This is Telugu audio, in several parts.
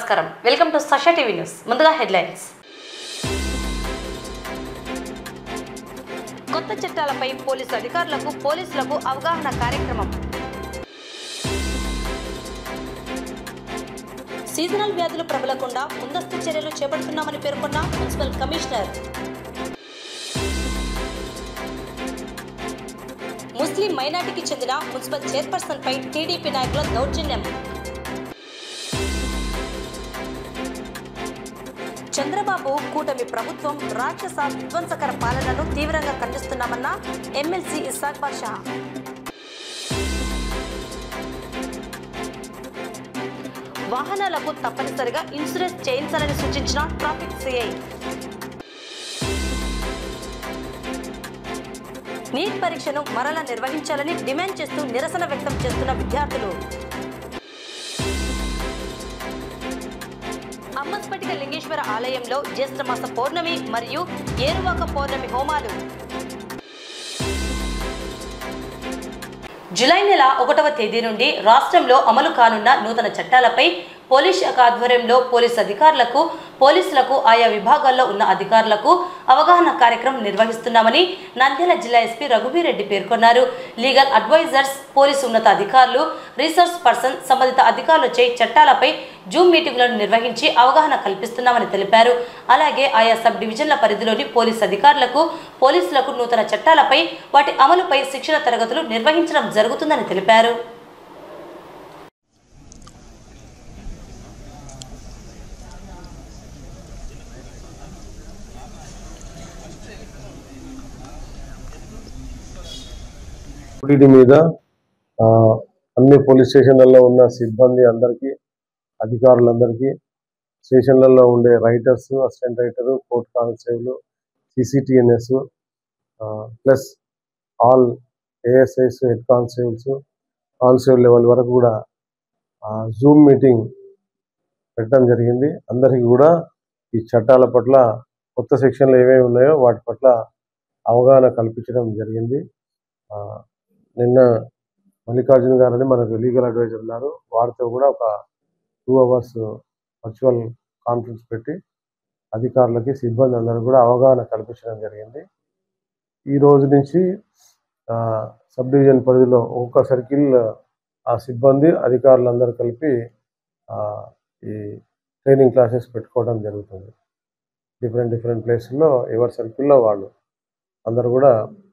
నమస్కారం welcome to Sasha TV news ముందుగా హెడ్లైన్స్ కొత్త చట్టాలపై పోలీసు అధికారులకు పోలీసులకు అవగాహన కార్యక్రమం సీజనల్ వ్యాధులు ప్రబలకుండా ముందస్తు చర్యలు చేపడుతున్నామని పేర్కొన్న మున్సిపల్ కమిషనర్ ముస్లిం మైనార్టీకి చెందిన మున్సిపల్ చైర్పర్సన్ పై టీడీపీ నాయకుల దౌర్జన్యం చంద్రబాబు కూటమి ప్రభుత్వం రాక్షస విధ్వంసకర పాలనను తీవ్రంగా ఖండిస్తున్నామన్న ఎమ్మెల్సీ ఇస్సాక్ బాషా వాహనాలకు తప్పనిసరిగా ఇన్సూరెన్స్ చేయించాలని సూచించిన ట్రాఫిక్ సిఐ నీట్ పరీక్షను మరలా నిర్వహించాలని డిమాండ్ చేస్తూ నిరసన వ్యక్తం చేస్తున్న విద్యార్థులు అమ్మస్పటిక లింగేశ్వర ఆలయంలో జ్యేష్ఠమాస పౌర్ణమి మరియు ఏరువాక పౌర్ణమి హోమాలు జులై నెల ఒకటవ తేదీ నుండి రాష్ట్రంలో అమలు కానున్న నూతన చట్టాలపై పోలీస్ శాఖ ఆధ్వర్యంలో పోలీస్ అధికారులకు పోలీసులకు ఆయా విభాగాల్లో ఉన్న అధికారులకు అవగాహన కార్యక్రమం నిర్వహిస్తున్నామని నంద్యాల జిల్లా ఎస్పీ రఘువీరెడ్డి పేర్కొన్నారు లీగల్ అడ్వైజర్స్ పోలీసు ఉన్నత అధికారులు రీసోర్స్ పర్సన్ సంబంధిత అధికారులచే చట్టాలపై జూమ్ మీటింగులను నిర్వహించి అవగాహన కల్పిస్తున్నామని తెలిపారు అలాగే ఆయా సబ్ డివిజన్ల పరిధిలోని పోలీస్ అధికారులకు పోలీసులకు నూతన చట్టాలపై వాటి అమలుపై శిక్షణ తరగతులు నిర్వహించడం జరుగుతుందని తెలిపారు వీటి మీద ఆ, అన్ని పోలీస్ స్టేషన్లలో ఉన్న సిబ్బంది అందరికీ అధికారులందరికీ స్టేషన్లలో ఉండే writers assistant writer court constable CCTNS plus all ASIs head constables constable level వరకు కూడా జూమ్ మీటింగ్ పెట్టడం జరిగింది అందరికీ కూడా ఈ చట్టాల పట్ల కొత్త సెక్షన్లు ఏమేమి ఉన్నాయో వాటి పట్ల అవగాహన కల్పించడం జరిగింది ఆ, నిన్న మల్లికార్జున గారు అని మనకు లీగల్ అడ్వైజర్ ఉన్నారు వారితో కూడా ఒక టూ అవర్స్ వర్చువల్ కాన్ఫరెన్స్ పెట్టి అధికారులకి సిబ్బంది అందరూ కూడా అవగాహన కల్పించడం జరిగింది ఈ రోజు నుంచి ఆ, సబ్ డివిజన్ పరిధిలో ఒక్కొక్క సర్కిల్ ఆ సిబ్బంది అధికారులందరూ కలిపి ఆ, ఈ ట్రైనింగ్ క్లాసెస్ పెట్టుకోవడం జరుగుతుంది డిఫరెంట్ డిఫరెంట్ ప్లేసుల్లో ఎవరి సర్కిల్లో వాళ్ళు అందరూ కూడా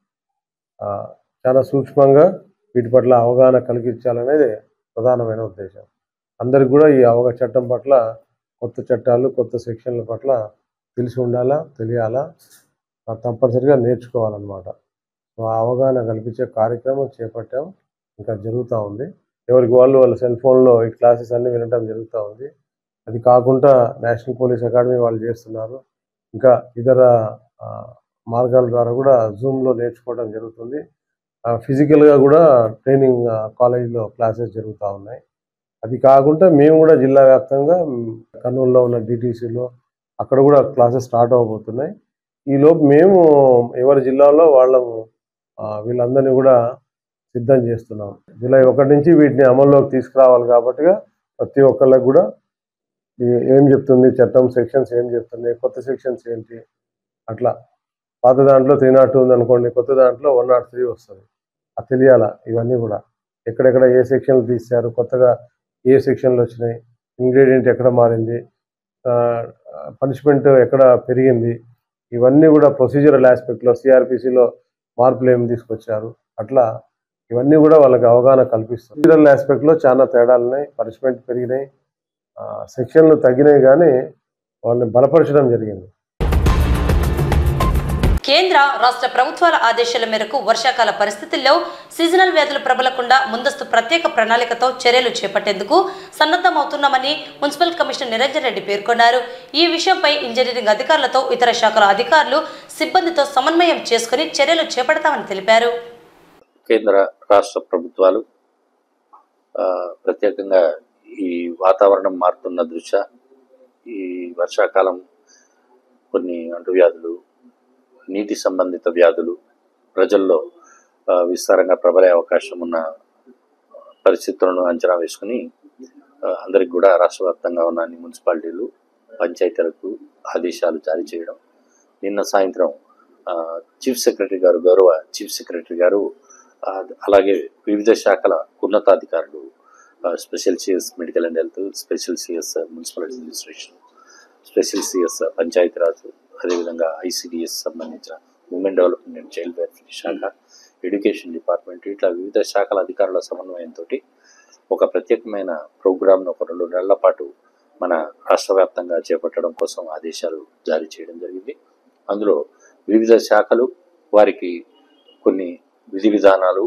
ఆ, చాలా సూక్ష్మంగా వీటి పట్ల అవగాహన కలిగించాలనేది ప్రధానమైన ఉద్దేశం అందరికి కూడా ఈ అవగ చట్టం పట్ల కొత్త చట్టాలు కొత్త సెక్షన్ల పట్ల తెలిసి ఉండాలా తెలియాలా ఆ, తప్పనిసరిగా నేర్చుకోవాలన్నమాట సో ఆ అవగాహన కల్పించే కార్యక్రమం చేపట్టాం ఇంకా జరుగుతూ ఉంది ఎవరికి వాళ్ళు వాళ్ళ సెల్ ఫోన్లో ఈ క్లాసెస్ అన్ని వినడం జరుగుతూ ఉంది అది కాకుండా నేషనల్ పోలీస్ అకాడమీ వాళ్ళు చేస్తున్నారు ఇంకా ఇతర ఆ, మార్గాల ద్వారా కూడా జూమ్లో నేర్చుకోవడం జరుగుతుంది ఆ, ఫిజికల్గా కూడా ట్రైనింగ్ ఆ, కాలేజీలో క్లాసెస్ జరుగుతూ ఉన్నాయి అది కాకుండా మేము కూడా జిల్లా వ్యాప్తంగా మ్, కర్నూలులో ఉన్న డిటీసీలో అక్కడ కూడా క్లాసెస్ స్టార్ట్ అవబోతున్నాయి ఈలోపు మేము ఎవరి జిల్లాలో వాళ్ళము ఆ, వీళ్ళందరినీ కూడా సిద్ధం చేస్తున్నాం జూలై ఒకటి నుంచి వీటిని అమల్లోకి తీసుకురావాలి కాబట్టిగా ప్రతి ఒక్కళ్ళకి కూడా ఈ- ఏం చెప్తుంది చట్టం సెక్షన్స్ ఏం చెప్తుంది కొత్త సెక్షన్స్ ఏంటి అట్లా పాత దాంట్లో త్రీ నాట్ ఉంది అనుకోండి కొత్త దాంట్లో వన్ నాట్ త్రీ వస్తుంది అది తెలియాలా ఇవన్నీ కూడా ఎక్కడెక్కడ ఏ సెక్షన్లు తీశారు కొత్తగా ఏ సెక్షన్లు వచ్చినాయి ఇంగ్రీడియంట్ ఎక్కడ మారింది పనిష్మెంట్ ఎక్కడ పెరిగింది ఇవన్నీ కూడా ప్రొసీజరల్ ఆస్పెక్ట్లో సిఆర్పిసిలో మార్పులు ఏమి తీసుకొచ్చారు అట్లా ఇవన్నీ కూడా వాళ్ళకి అవగాహన కల్పిస్తుంది ప్రొసీజరల్ ఆస్పెక్ట్లో చాలా తేడాలు ఉన్నాయి పనిష్మెంట్ పెరిగినాయి ఆ, సెక్షన్లు తగ్గినాయి కానీ వాళ్ళని బలపరచడం జరిగింది కేంద్ర రాష్ట్ర ప్రభుత్వాల ఆదేశాల మేరకు వర్షాకాల పరిస్థితుల్లో సీజనల్ వ్యాధులు ప్రబలకుండా ముందస్తు ప్రత్యేక ప్రణాళికతో చర్యలు చేపట్టేందుకు సన్నద్ధమవుతున్నామని మున్సిపల్ కమిషనర్ నిరంజన్ రెడ్డి పేర్కొన్నారు ఈ విషయంపై ఇంజనీరింగ్ అధికారులతో ఇతర శాఖల అధికారులు సిబ్బందితో సమన్వయం చేసుకుని చర్యలు చేపడతామని తెలిపారు కేంద్ర రాష్ట్ర ప్రభుత్వాలు ఆ, ప్రత్యేకంగా ఈ వాతావరణం మారుతున్న దృష్ట్యా ఈ వర్షాకాలం కొన్ని అంటువ్యాధులు నీటి సంబంధిత వ్యాధులు ప్రజల్లో ఆ, విస్తారంగా ప్రబలే అవకాశం ఉన్న పరిస్థితులను అంచనా వేసుకుని ఆ, అందరికి కూడా రాష్ట్ర వ్యాప్తంగా ఉన్న అన్ని మున్సిపాలిటీలు పంచాయతీలకు ఆదేశాలు జారీ చేయడం నిన్న సాయంత్రం ఆ, చీఫ్ సెక్రటరీ గారు గౌరవ చీఫ్ సెక్రటరీ గారు ఆ, అలాగే వివిధ శాఖల ఉన్నతాధికారులు ఆ, special CS medical and health special CS municipal administration special CS Panchayati Raj అదేవిధంగా ఐసిడిఎస్ సంబంధించిన women development and child welfare శాఖ ఎడ్యుకేషన్ డిపార్ట్మెంట్ ఇట్లా వివిధ శాఖల అధికారుల సమన్వయంతో ఒక ప్రత్యేకమైన ప్రోగ్రామ్ను ఒక రెండు నెలల పాటు మన రాష్ట్ర వ్యాప్తంగా చేపట్టడం కోసం ఆదేశాలు జారీ చేయడం జరిగింది అందులో వివిధ శాఖలు వారికి కొన్ని విధి విధానాలు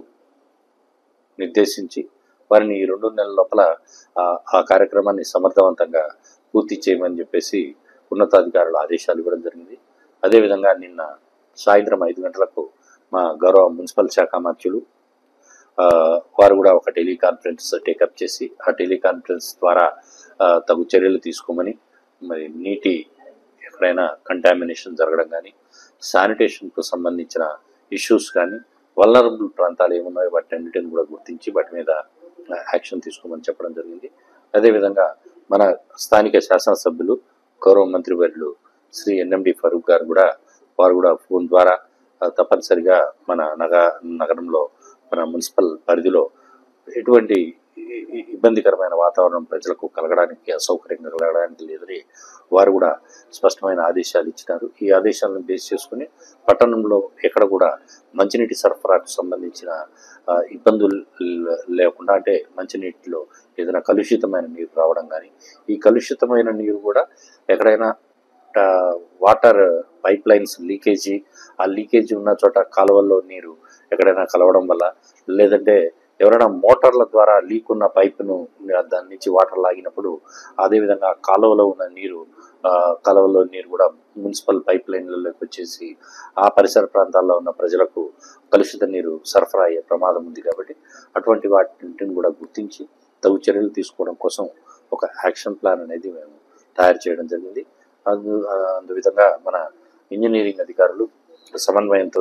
నిర్దేశించి వారిని ఈ రెండు నెలల లోపల ఆ- ఆ కార్యక్రమాన్ని సమర్థవంతంగా పూర్తి చేయమని చెప్పేసి ఉన్నతాధికారులు ఆదేశాలు ఇవ్వడం జరిగింది అదేవిధంగా నిన్న సాయంత్రం ఐదు గంటలకు మా గౌరవ మున్సిపల్ శాఖ మంత్రులు ఆ, వారు కూడా ఒక టెలికాన్ఫరెన్స్ టేకప్ చేసి ఆ టెలికాన్ఫరెన్స్ ద్వారా ఆ, తగు చర్యలు తీసుకోమని మరి నీటి ఎక్కడైనా కంటామినేషన్ జరగడం కానీ శానిటేషన్కు సంబంధించిన ఇష్యూస్ కానీ వల్లరబుల్ ప్రాంతాలు ఏమున్నాయో వాటి అన్నిటిని కూడా గుర్తించి వాటి మీద యాక్షన్ తీసుకోమని చెప్పడం జరిగింది అదేవిధంగా మన స్థానిక శాసనసభ్యులు గౌరవ మంత్రివర్యులు శ్రీ ఎన్ఎండి ఫరూక్ గారు కూడా వారు కూడా ఫోన్ ద్వారా ఆ, తప్పనిసరిగా మన నగ నగరంలో మన మున్సిపల్ పరిధిలో ఎటువంటి ఇ- ఇ- ఇబ్బందికరమైన వాతావరణం ప్రజలకు కలగడానికి అసౌకర్యంగా కలగడానికి లేదని వారు కూడా స్పష్టమైన ఆదేశాలు ఇచ్చినారు ఈ ఆదేశాలను బేస్ చేసుకుని పట్టణంలో ఎక్కడ కూడా మంచినీటి సరఫరాకు సంబంధించిన ఆ, ఇబ్బందులు లే- లేకుండా అంటే మంచినీటిలో ఏదైనా కలుషితమైన నీరు రావడం కానీ ఈ కలుషితమైన నీరు కూడా ఎక్కడైనా ఆ, వాటర్ పైప్ లైన్స్ లీకేజీ ఆ లీకేజీ ఉన్న చోట కాలువల్లో నీరు ఎక్కడైనా కలవడం వల్ల లేదంటే ఎవరైనా మోటార్ల ద్వారా లీక్ ఉన్న పైపును దాని నుంచి వాటర్ లాగినప్పుడు అదేవిధంగా ఆ కాలువలో ఉన్న నీరు ఆ, కాలువలో నీరు కూడా మున్సిపల్ పైప్ లైన్లలోకి వచ్చేసి ఆ పరిసర ప్రాంతాల్లో ఉన్న ప్రజలకు కలుషిత నీరు సరఫరా అయ్యే ప్రమాదం ఉంది కాబట్టి అటువంటి వాటిని కూడా గుర్తించి తగు చర్యలు తీసుకోవడం కోసం ఒక యాక్షన్ ప్లాన్ అనేది మేము తయారు చేయడం జరిగింది అందు అందు విధంగా మన ఇంజనీరింగ్ అధికారులు సమన్వయంతో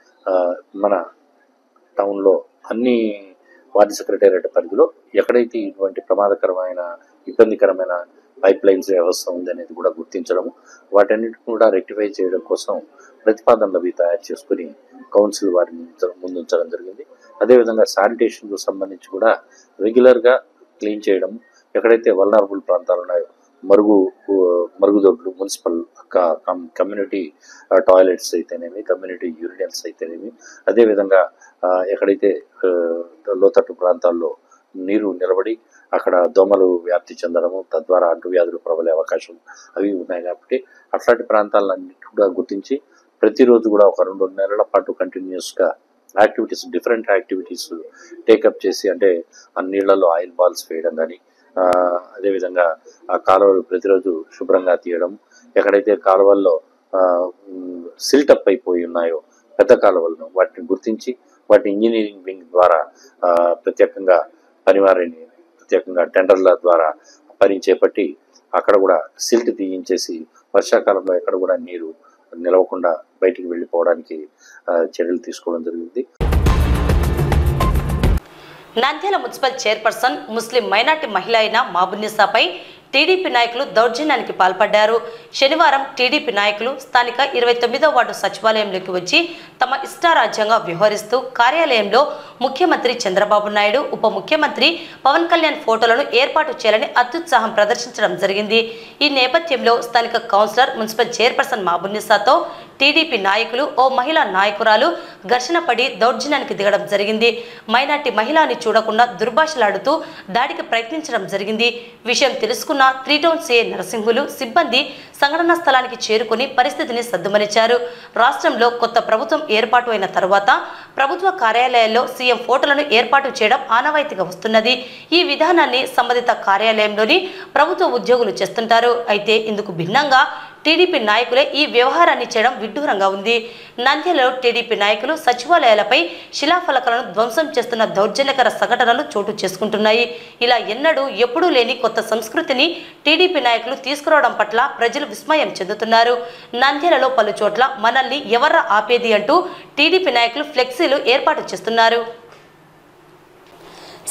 మన టౌన్లో అన్ని వార్డు సెక్రటేరియట్ పరిధిలో ఎక్కడైతే ఇటువంటి ప్రమాదకరమైన ఇబ్బందికరమైన పైప్ లైన్స్ వ్యవస్థ ఉంది అనేది కూడా గుర్తించడం వాటన్నిటిని కూడా రెక్టిఫై చేయడం కోసం ప్రతిపాదనలు అవి తయారు చేసుకుని కౌన్సిల్ వారిని ఉంచ- ముందుంచడం జరిగింది అదేవిధంగా శానిటేషన్కు సంబంధించి కూడా రెగ్యులర్గా క్లీన్ చేయడం ఎక్కడైతే వల్నరబుల్ ప్రాంతాలు ఉన్నాయో మరుగు ఊ, మరుగుదొడ్లు మున్సిపల్ క- కమ్- కమ్యూనిటీ ఆ, టాయిలెట్స్ అయితేనేమి కమ్యూనిటీ యూరినల్స్ అయితేనేమి అదేవిధంగా ఆ, ఎక్కడైతే ఆ, లోతట్టు ప్రాంతాల్లో నీరు నిలబడి అక్కడ దోమలు వ్యాప్తి చెందడము తద్వారా అంటువ్యాధులు ప్రబలే అవకాశం అవి ఉన్నాయి కాబట్టి అట్లాంటి ప్రాంతాలన్నిటి కూడా గుర్తించి ప్రతిరోజు కూడా ఒక రెండు నెలల పాటు కంటిన్యూస్గా యాక్టివిటీస్ డిఫరెంట్ యాక్టివిటీస్ టేకప్ చేసి అంటే ఆ నీళ్లలో ఆయిల్ బాల్స్ వేయడం కానీ ఆ, అదేవిధంగా ఆ కాలువలు ప్రతిరోజు శుభ్రంగా తీయడం ఎక్కడైతే కాలువల్లో సిల్టప్ అయిపోయి ఉన్నాయో పెద్ద కాలువలను వాటిని గుర్తించి వాటిని ఇంజనీరింగ్ వింగ్ ద్వారా ఆ, ప్రత్యేకంగా పనివారిని ప్రత్యేకంగా టెండర్ల ద్వారా పని చేపట్టి అక్కడ కూడా సిల్ట్ తీయించేసి వర్షాకాలంలో ఎక్కడ కూడా నీరు నిలవకుండా బయటికి వెళ్ళిపోవడానికి ఆ, చర్యలు తీసుకోవడం జరిగింది Nandyal municipal chairperson Muslim minority మహిళ అయిన మాబున్నిసాపై టీడీపీ నాయకులు దౌర్జన్యానికి పాల్పడ్డారు శనివారం టీడీపీ నాయకులు స్థానిక ఇరవై తొమ్మిదో వార్డు సచివాలయంలోకి వచ్చి తమ ఇష్టారాజ్యంగా వ్యవహరిస్తూ కార్యాలయంలో ముఖ్యమంత్రి చంద్రబాబు నాయుడు ఉప ముఖ్యమంత్రి పవన్ కళ్యాణ్ ఫోటోలను ఏర్పాటు చేయాలని అత్యుత్సాహం ప్రదర్శించడం జరిగింది ఈ నేపథ్యంలో స్థానిక కౌన్సిలర్ మున్సిపల్ చైర్పర్సన్ మాబున్నిసాతో టీడీపీ నాయకులు ఓ మహిళా నాయకురాలు ఘర్షణ పడి దౌర్జన్యానికి దిగడం జరిగింది మైనార్టీ మహిళని చూడకుండా దుర్భాషలాడుతూ దాడికి ప్రయత్నించడం జరిగింది విషయం తెలుసుకున్న త్రీ టౌన్ సీఏ నరసింహులు సిబ్బంది సంఘటనా స్థలానికి చేరుకుని పరిస్థితిని సద్దుమనిచ్చారు రాష్ట్రంలో కొత్త ప్రభుత్వం ఏర్పాటు అయిన తరువాత ప్రభుత్వ కార్యాలయాల్లో సీఎం ఫోటోలను ఏర్పాటు చేయడం ఆనవాయితీగా వస్తున్నది ఈ విధానాన్ని సంబంధిత కార్యాలయంలోని ప్రభుత్వ ఉద్యోగులు చేస్తుంటారు అయితే ఇందుకు భిన్నంగా టీడీపీ నాయకులే ఈ వ్యవహారాన్ని చేయడం విడ్డూరంగా ఉంది నంద్యాలలో టీడీపీ నాయకులు సచివాలయాలపై శిలాఫలకాలను ధ్వంసం చేస్తున్న దౌర్జన్యకర సంఘటనలు చోటు చేసుకుంటున్నాయి ఇలా ఎన్నడూ ఎప్పుడూ లేని కొత్త సంస్కృతిని టీడీపీ నాయకులు తీసుకురావడం పట్ల ప్రజలు విస్మయం చెందుతున్నారు నంద్యాలలో పలు చోట్ల మనల్ని ఎవర్రా ఆపేది అంటూ టీడీపీ నాయకులు ఫ్లెక్సీలు ఏర్పాటు చేస్తున్నారు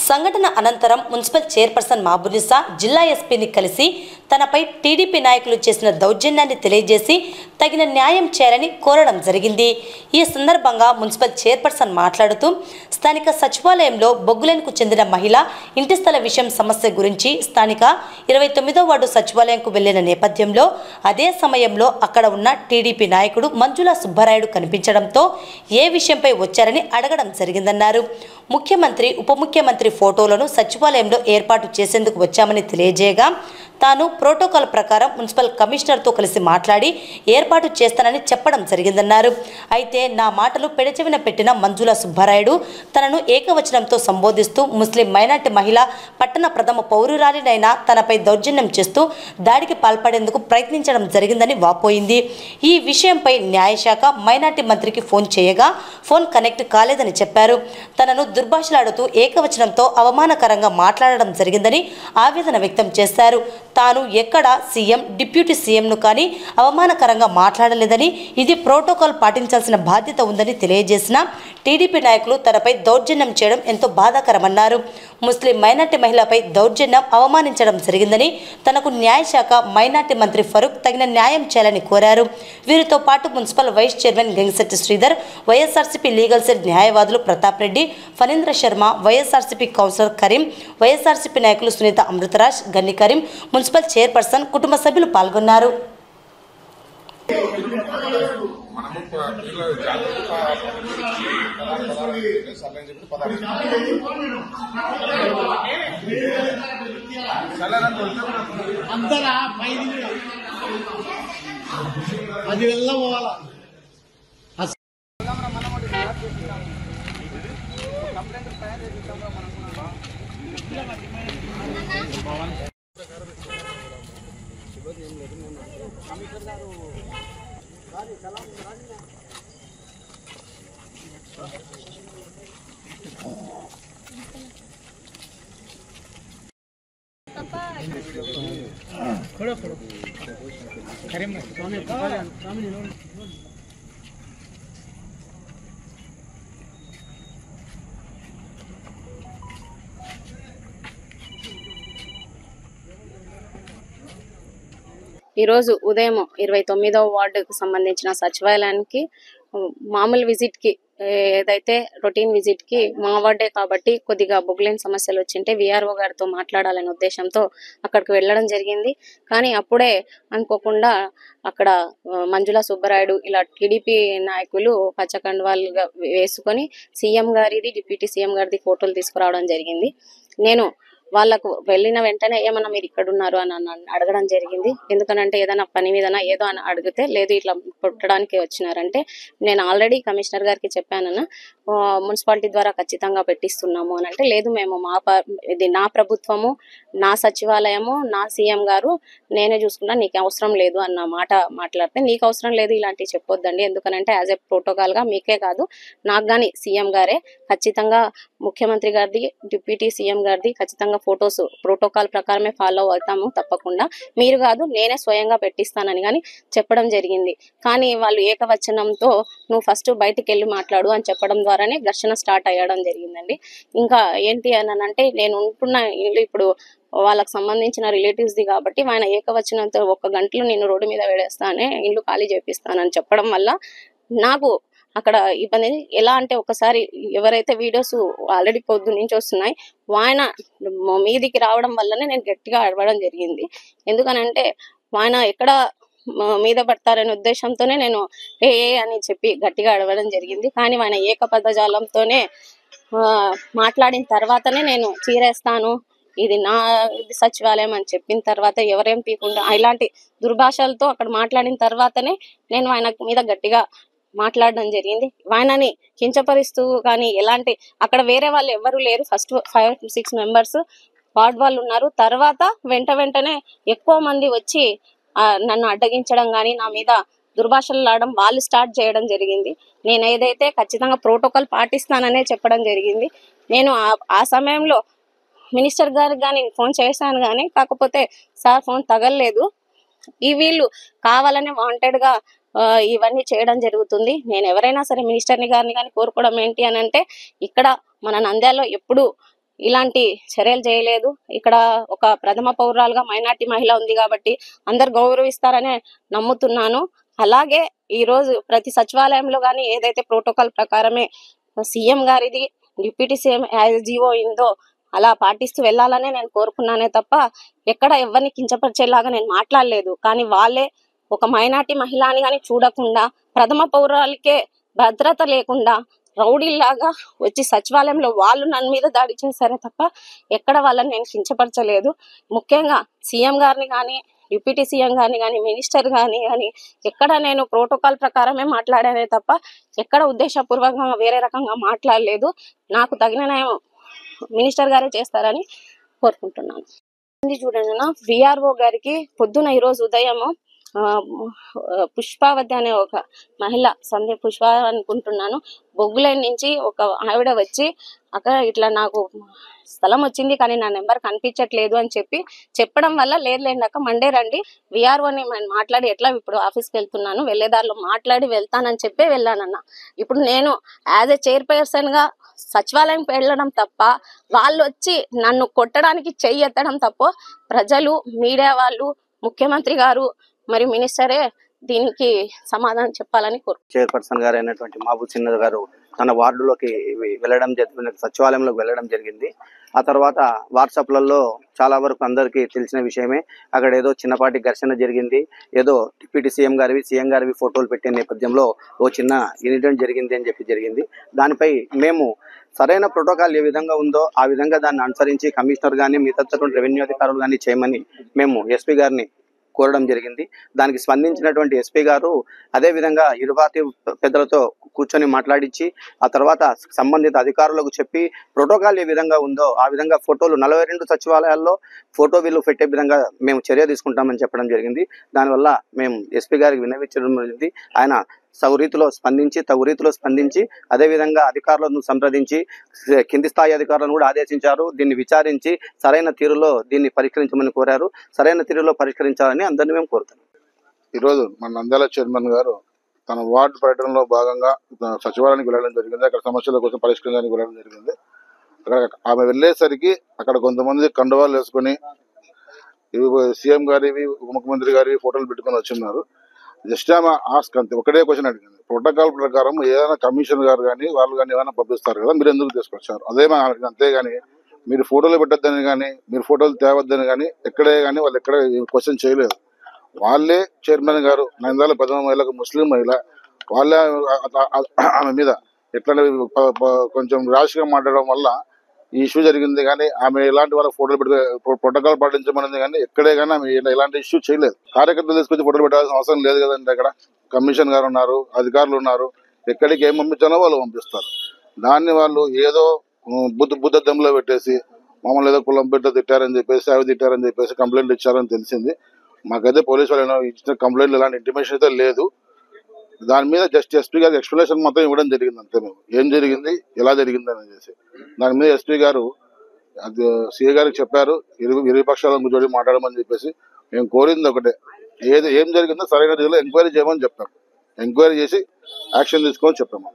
సంఘటన అనంతరం మున్సిపల్ చైర్పర్సన్ మాబునిసా జిల్లా ఎస్పీని కలిసి తనపై టీడీపీ నాయకులు చేసిన దౌర్జన్యాన్ని తెలియజేసి తగిన న్యాయం చేయాలని కోరడం జరిగింది ఈ సందర్భంగా మున్సిపల్ చైర్పర్సన్ మాట్లాడుతూ స్థానిక సచివాలయంలో బొగ్గులెన్కు చెందిన మహిళ ఇంటి స్థల విషయం సమస్య గురించి స్థానిక ఇరవై తొమ్మిదో వార్డు సచివాలయంకు వెళ్లిన నేపథ్యంలో అదే సమయంలో అక్కడ ఉన్న టీడీపీ నాయకుడు మంజుల సుబ్బరాయుడు కనిపించడంతో ఏ విషయంపై వచ్చారని అడగడం జరిగిందన్నారు ముఖ్యమంత్రి ఉప ముఖ్యమంత్రి ఫోటోలను సచివాలయంలో ఏర్పాటు చేసేందుకు వచ్చామని తెలియజేయగా తాను ప్రోటోకాల్ ప్రకారం మున్సిపల్ కమిషనర్తో కలిసి మాట్లాడి ఏర్పాటు చేస్తానని చెప్పడం జరిగిందన్నారు అయితే నా మాటలు పెడచెవిన పెట్టిన మంజుల సుబ్బారాయుడు తనను ఏకవచనంతో సంబోధిస్తూ ముస్లిం మైనార్టీ మహిళ పట్టణ ప్రథమ పౌరురాలినైనా తనపై దౌర్జన్యం చేస్తూ దాడికి పాల్పడేందుకు ప్రయత్నించడం జరిగిందని వాపోయింది ఈ విషయంపై న్యాయశాఖ మైనార్టీ మంత్రికి ఫోన్ చేయగా ఫోన్ కనెక్ట్ కాలేదని చెప్పారు తనను దుర్భాషలాడుతూ ఏకవచనంతో అవమానకరంగా మాట్లాడడం జరిగిందని ఆవేదన వ్యక్తం చేశారు తాను ఎక్కడ సీఎం డిప్యూటీ సీఎంను కానీ అవమానకరంగా మాట్లాడలేదని ఇది ప్రోటోకాల్ పాటించాల్సిన బాధ్యత ఉందని తెలియజేసిన టీడీపీ నాయకులు తనపై దౌర్జన్యం చేయడం ఎంతో బాధాకరమన్నారు ముస్లిం మైనార్టీ మహిళపై దౌర్జన్యం అవమానించడం జరిగిందని తనకు న్యాయశాఖ మైనార్టీ మంత్రి ఫరూక్ తగిన న్యాయం చేయాలని కోరారు వీరితో పాటు municipal vice chairman Gangisetti Sridhar YSRCP legal cell న్యాయవాదులు Pratap Reddy Phanindra Sharma YSRCP councillor Karim YSRCP నాయకులు సునీత అమృతరాజ్ గన్ని కరీం మున్సిపల్ చైర్పర్సన్ కుటుంబ సభ్యులు పాల్గొన్నారు మనము ప- పిల్లలు జాగ్రత్త పదాలు పదాలు సర్లని చెప్పి పదాలు సర్లేదని కొడితే మనకు అందరా పైది కూడా అది వెళ్ళ పోవాలా ఈరోజు ఉదయం ఇరవై తొమ్మిదవ వార్డుకు సంబంధించిన సచివాలయానికి ఉమ్, మామూలు విజిట్ కి ఏదైతే రొటీన్ విజిట్ కి మా వార్డే కాబట్టి కొద్దిగా బొగ్గులేని సమస్యలు వచ్చింటే విఆర్ఓ గారితో మాట్లాడాలనే ఉద్దేశంతో అక్కడికి వెళ్ళడం జరిగింది కానీ అప్పుడే అనుకోకుండా అక్కడ ఆ, మంజుల సుబ్బరాయుడు ఇలా టీడీపీ నాయకులు పచ్చకండువాలుగా వేసుకొని సీఎం గారిది డిప్యూటీ సీఎం గారిది ఫోటోలు తీసుకురావడం జరిగింది నేను వాళ్ళకు వెళ్ళిన వెంటనే ఏమన్నా మీరు ఇక్కడ ఉన్నారు అని నన్ను అడగడం జరిగింది ఎందుకనంటే ఏదైనా పని మీదనా ఏదో అని అడిగితే లేదు ఇట్లా పుట్టడానికి వచ్చినారంటే నేను ఆల్రెడీ కమిషనర్ గారికి చెప్పానన్న ఆ, మున్సిపాలిటీ ద్వారా ఖచ్చితంగా పెట్టిస్తున్నాము అని అంటే లేదు మేము మా ప- ఇది నా ప్రభుత్వము నా సచివాలయము నా సీఎం గారు నేనే చూసుకున్నా నీకు అవసరం లేదు అన్న మాట మాట్లాడితే నీకు అవసరం లేదు ఇలాంటివి చెప్పొద్దండి ఎందుకనంటే యాజ్ ఎ ప్రోటోకాల్ గా మీకే కాదు నాకు గాని సీఎం గారే ఖచ్చితంగా ముఖ్యమంత్రి గారిది డిప్యూటీ సీఎం గారిది ఖచ్చితంగా ఫొటోస్ ప్రోటోకాల్ ప్రకారమే ఫాలో అవుతాము తప్పకుండా మీరు కాదు నేనే స్వయంగా పెట్టిస్తానని కానీ చెప్పడం జరిగింది కానీ వాళ్ళు ఏకవచనంతో నువ్వు ఫస్ట్ బయటికి వెళ్ళి మాట్లాడు అని చెప్పడం ద్వారానే ఘర్షణ స్టార్ట్ అయ్యడం జరిగిందండి ఇంకా ఏంటి అని అంటే నేను ఉంటున్న ఇల్లు ఇప్పుడు వాళ్ళకి సంబంధించిన రిలేటివ్స్ ది కాబట్టి ఆయన ఏకవచనంతో ఒక్క గంటలో నేను రోడ్డు మీద వేడేస్తానే ఇల్లు ఖాళీ చేపిస్తానని చెప్పడం వల్ల నాకు అక్కడ ఇబ్బంది ఎలా అంటే ఒకసారి ఎవరైతే వీడియోస్ ఆల్రెడీ పొద్దు నుంచి వస్తున్నాయి ఆయన మీదికి రావడం వల్లనే నేను గట్టిగా అడవడం జరిగింది ఎందుకనంటే ఆయన ఎక్కడ మ- మీద పడతారనే ఉద్దేశంతోనే నేను ఏ ఏ అని చెప్పి గట్టిగా అడవడం జరిగింది కానీ ఆయన ఏకపదజాలంతోనే ఆ, మాట్లాడిన తర్వాతనే నేను చీరేస్తాను ఇది నా ఇది సచివాలయం అని చెప్పిన తర్వాత ఎవరేం పీకుండా ఇలాంటి దుర్భాషలతో అక్కడ మాట్లాడిన తర్వాతనే నేను ఆయన మీద గట్టిగా మాట్లాడడం జరిగింది ఆయనని కించపరుస్తూ కానీ ఎలాంటి అక్కడ వేరే వాళ్ళు ఎవరు లేరు first five six members ward వాళ్ళు ఉన్నారు తర్వాత వెంట వెంటనే ఎక్కువ మంది వచ్చి ఆ, నన్ను అడ్డగించడం కానీ నా మీద దుర్భాషలు ఆడడం వాళ్ళు స్టార్ట్ చేయడం జరిగింది నేను ఏదైతే ఖచ్చితంగా ప్రోటోకాల్ పాటిస్తాననే చెప్పడం జరిగింది నేను ఆ- ఆ సమయంలో మినిస్టర్ గారికి కానీ ఫోన్ చేశాను కానీ కాకపోతే సార్ ఫోన్ తగలలేదు ఈ వీళ్ళు కావాలని వాంటెడ్ గా ఆ, ఇవన్నీ చేయడం జరుగుతుంది నేను ఎవరైనా సరే మినిస్టర్ని గారిని కానీ కోరుకోవడం ఏంటి అని అంటే ఇక్కడ మన నంద్యాలలో ఎప్పుడు ఇలాంటి చర్యలు చేయలేదు ఇక్కడ ఒక ప్రథమ పౌరాలుగా మైనార్టీ మహిళ ఉంది కాబట్టి అందరు గౌరవిస్తారనే నమ్ముతున్నాను అలాగే ఈ రోజు ప్రతి సచివాలయంలో కానీ ఏదైతే ప్రోటోకాల్ ప్రకారమే సీఎం గారిది డిప్యూటీ సీఎం యాజ్ జీవో ఇందో అలా పాటిస్తూ వెళ్ళాలనే నేను కోరుకున్నానే తప్ప ఎక్కడ ఎవరిని కించపరిచేలాగా నేను మాట్లాడలేదు కానీ వాళ్ళే ఒక మైనార్టీ మహిళ అని కానీ చూడకుండా ప్రథమ పౌరాలకే భద్రత లేకుండా రౌడీలాగా వచ్చి సచివాలయంలో వాళ్ళు నన్ను మీద దాడి చేశారే తప్ప ఎక్కడ వాళ్ళని నేను కించపరచలేదు ముఖ్యంగా సీఎం గారిని కానీ డిప్యూటీ సీఎం గారిని కానీ మినిస్టర్ గాని కానీ ఎక్కడ నేను ప్రోటోకాల్ ప్రకారమే మాట్లాడానే తప్ప ఎక్కడ ఉద్దేశపూర్వకంగా వేరే రకంగా మాట్లాడలేదు నాకు తగిన న్యాయం మినిస్టర్ గారే చేస్తారని కోరుకుంటున్నాను ఇది చూడండి నా విఆర్ఓ గారికి పొద్దున ఈరోజు ఉదయం పుష్పావతి అనే ఒక మహిళ సంధ్య పుష్ప అనుకుంటున్నాను బొగ్గులైన్ నుంచి ఒక ఆవిడ వచ్చి అక్కడ ఇట్లా నాకు స్థలం వచ్చింది కానీ నా నెంబర్ కనిపించట్లేదు అని చెప్పి చెప్పడం వల్ల లేదు లేండి అక్క మండే రండి విఆర్ఓని మాట్లాడి ఎట్లా ఇప్పుడు ఆఫీస్కి వెళ్తున్నాను వెళ్ళేదారిలో మాట్లాడి వెళ్తానని చెప్పే వెళ్ళానన్న ఇప్పుడు నేను యాజ్ ఎ చైర్పర్సన్ గా సచివాలయంకి వెళ్ళడం తప్ప వాళ్ళు వచ్చి నన్ను కొట్టడానికి చెయ్యి ఎత్తడం తప్ప ప్రజలు మీడియా వాళ్ళు ముఖ్యమంత్రి గారు మరి మినిస్టరే దీనికి సమాధానం చెప్పాలని కోరు చైర్పర్సన్ గారు అయినటువంటి మహబూబ్ సిన్హర్ గారు తన వార్డులోకి వె- వెళ్ళడం జరిగింది సచివాలయంలోకి వెళ్ళడం జరిగింది ఆ తర్వాత వాట్సాప్లలో చాలా వరకు అందరికీ తెలిసిన విషయమే అక్కడ ఏదో చిన్నపాటి ఘర్షణ జరిగింది ఏదో డిప్యూటీ సీఎం గారివి సీఎం గారివి ఫోటోలు పెట్టే నేపథ్యంలో ఓ చిన్న ఇన్సిడెంట్ జరిగింది అని చెప్పి జరిగింది దానిపై మేము సరైన ప్రోటోకాల్ ఏ విధంగా ఉందో ఆ విధంగా దాన్ని అనుసరించి కమిషనర్ కానీ మిగతా రెవెన్యూ అధికారులు కానీ చేయమని మేము ఎస్పీ గారిని కోరడం జరిగింది దానికి స్పందించినటువంటి ఎస్పీ గారు అదే విధంగా ఇరు పార్టీ పెద్దలతో కూర్చొని మాట్లాడించి ఆ తర్వాత సంబంధిత అధికారులకు చెప్పి ప్రోటోకాల్ ఏ విధంగా ఉందో ఆ విధంగా ఫోటోలు నలభై రెండు సచివాలయాల్లో ఫోటో వీళ్ళు పెట్టే విధంగా మేము చర్య తీసుకుంటామని చెప్పడం జరిగింది దానివల్ల మేము ఎస్పీ గారికి విన్నవించడం జరిగింది ఆయన తగు రీతిలో స్పందించి తగు రీతిలో స్పందించి అదేవిధంగా అధికారులను సంప్రదించి కింది స్థాయి అధికారులను కూడా ఆదేశించారు దీన్ని విచారించి సరైన తీరులో దీన్ని పరిష్కరించమని కోరారు సరైన తీరులో పరిష్కరించాలని అందరినీ మేము కోరుతున్నాం ఈరోజు మన నంద్యాల చైర్మన్ గారు తన వార్డు పర్యటనలో భాగంగా తన సచివాలయానికి వెళ్ళడం జరిగింది అక్కడ సమస్యల కోసం పరిష్కరించడానికి వెళ్ళడం జరిగింది అక్కడ ఆమె వెళ్ళేసరికి అక్కడ కొంతమంది కండువాలు వేసుకొని ఇవి సీఎం గారివి ఉప ముఖ్యమంత్రి గారివి ఫోటోలు పెట్టుకొని వచ్చిన్నారు జస్ట్ ఆమె ఆస్క్ అంతే ఒకటే క్వశ్చన్ అడిగింది ప్రోటోకాల్ ప్రకారం ఏదైనా కమిషన్ గారు కానీ వాళ్ళు కానీ ఏమైనా పంపిస్తారు కదా మీరు ఎందుకు తీసుకొచ్చారు అదే మా ఆమె అడిగింది. అంతేగాని మీరు ఫోటోలు పెట్టొద్దని కానీ మీరు ఫోటోలు తేవద్దని కానీ ఎక్కడే కానీ వాళ్ళు ఎక్కడ క్వశ్చన్ చేయలేదు వాళ్ళే చైర్మన్ గారు నందాల ప్రథమ మహిళకు ముస్లిం మహిళ వాళ్ళే ఆ- ఆ- ఆమె మీద ఎట్లా ప- ప- కొంచెం ర్యాష్గా మాట్లాడడం వల్ల ఈ ఇష్యూ జరిగింది కానీ ఆమె ఇలాంటి వాళ్ళ ఫోటోలు పెట్టి ప్రోటోకాల్ పాటించమన్నది కానీ ఎక్కడే కానీ ఆమె ఇలా- ఇలాంటి ఇష్యూ చేయలేదు కార్యకర్తలు తీసుకొచ్చి ఫోటోలు పెట్టాల్సిన అవసరం లేదు కదండి అక్కడ కమిషన్ గారు ఉన్నారు అధికారులు ఉన్నారు ఎక్కడికి ఏం పంపించాలో వాళ్ళు పంపిస్తారు దాన్ని వాళ్ళు ఏదో ఉమ్, బుద్ధ బుద్ధ దమ్ములో పెట్టేసి మమ్మల్ని ఏదో కులం పెట్ట తిట్టారని చెప్పేసి అవి తిట్టారని చెప్పేసి కంప్లైంట్ ఇచ్చారని తెలిసింది మాకైతే పోలీసు వాళ్ళు ఏమో ఇచ్చిన కంప్లైంట్ ఇలాంటి ఇంటిమేషన్ అయితే లేదు దాని మీద జస్ట్ ఎస్పీ గారికి ఎక్స్ప్లెనేషన్ మొత్తం ఇవ్వడం జరిగింది అంతే మేము ఏం జరిగింది ఎలా జరిగింది అని చెప్పేసి దాని మీద ఎస్పీ గారు అది సీఏ గారికి చెప్పారు ఇరు ఇరు పక్షాల జోడి మాట్లాడమని చెప్పేసి మేము కోరింది ఒకటే ఏది ఏం జరిగిందో సరైన రీతిలో ఎంక్వైరీ చేయమని చెప్పారు ఎంక్వైరీ చేసి యాక్షన్ తీసుకోమని చెప్పాము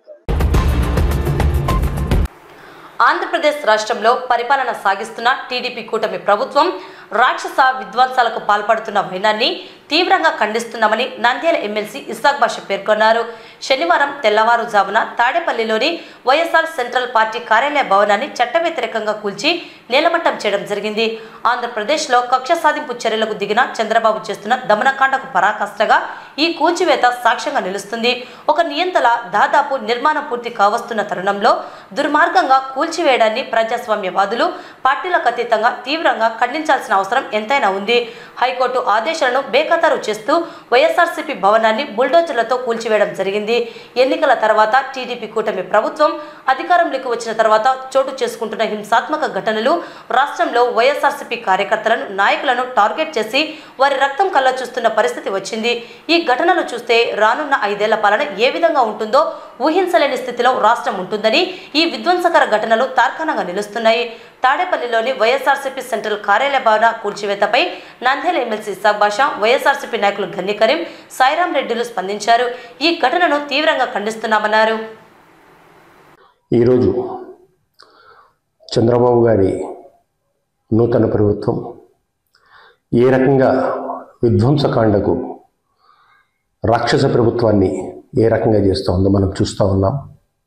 ఆంధ్రప్రదేశ్ రాష్ట్రంలో పరిపాలన సాగిస్తున్న టీడీపీ కూటమి ప్రభుత్వం రాక్షస విధ్వంసాలకు పాల్పడుతున్న వైనాన్ని తీవ్రంగా ఖండిస్తున్నామని నంద్యాల ఎమ్మెల్సీ ఇసాక్ బాష పేర్కొన్నారు శనివారం తెల్లవారుజామున తాడేపల్లిలోని వైఎస్ఆర్ సెంట్రల్ పార్టీ కార్యాలయ భవనాన్ని చట్ట వ్యతిరేకంగా కూల్చి నేలమట్టం చేయడం జరిగింది ఆంధ్రప్రదేశ్లో కక్ష సాధింపు చర్యలకు దిగిన చంద్రబాబు చేస్తున్న దమనకాండకు పరాకాష్ఠగా ఈ కూల్చివేత సాక్ష్యంగా నిలుస్తుంది ఒక నియంతల దాదాపు నిర్మాణం పూర్తి కావస్తున్న తరుణంలో దుర్మార్గంగా కూల్చివేయడాన్ని ప్రజాస్వామ్యవాదులు పార్టీలకు అతీతంగా తీవ్రంగా ఖండించాల్సిన అవసరం ఎంతైనా ఉంది హైకోర్టు ఆదేశాలను బేఖతారు చేస్తూ వైఎస్ఆర్సీపీ భవనాన్ని బుల్డోజర్లతో కూల్చివేయడం జరిగింది ఎన్నికల తర్వాత టీడీపీ కూటమి ప్రభుత్వం అధికారంలోకి వచ్చిన తర్వాత చోటు చేసుకుంటున్న హింసాత్మక ఘటనలు రాష్ట్రంలో వైఎస్ఆర్సీపీ కార్యకర్తలను నాయకులను టార్గెట్ చేసి వారి రక్తం కళ్ళ చూస్తున్న పరిస్థితి వచ్చింది ఈ ఘటనలు చూస్తే రానున్న ఐదేళ్ల పాలన ఏ విధంగా ఉంటుందో ఊహించలేని స్థితిలో రాష్ట్రం ఉంటుందని ఈ విధ్వంసకర ఘటనలు తార్కాణంగా నిలుస్తున్నాయి తాడేపల్లిలోని వైఎస్ఆర్సీపీ సెంట్రల్ కార్యాలయ భవన కూల్చివేతపై నంద్యాల ఎమ్మెల్సీ ఇసాక్ బాషా వైఎస్ఆర్సీపీ నాయకులు గన్ని కరీం సాయిరాం రెడ్డిలు స్పందించారు ఈ ఘటనను తీవ్రంగా ఖండిస్తున్నామన్నారు ఈరోజు చంద్రబాబు గారి నూతన ప్రభుత్వం ఏ రకంగా విధ్వంసకాండకు రాక్షస ప్రభుత్వాన్ని ఏ రకంగా చేస్తూ ఉందో మనం చూస్తూ ఉన్నాం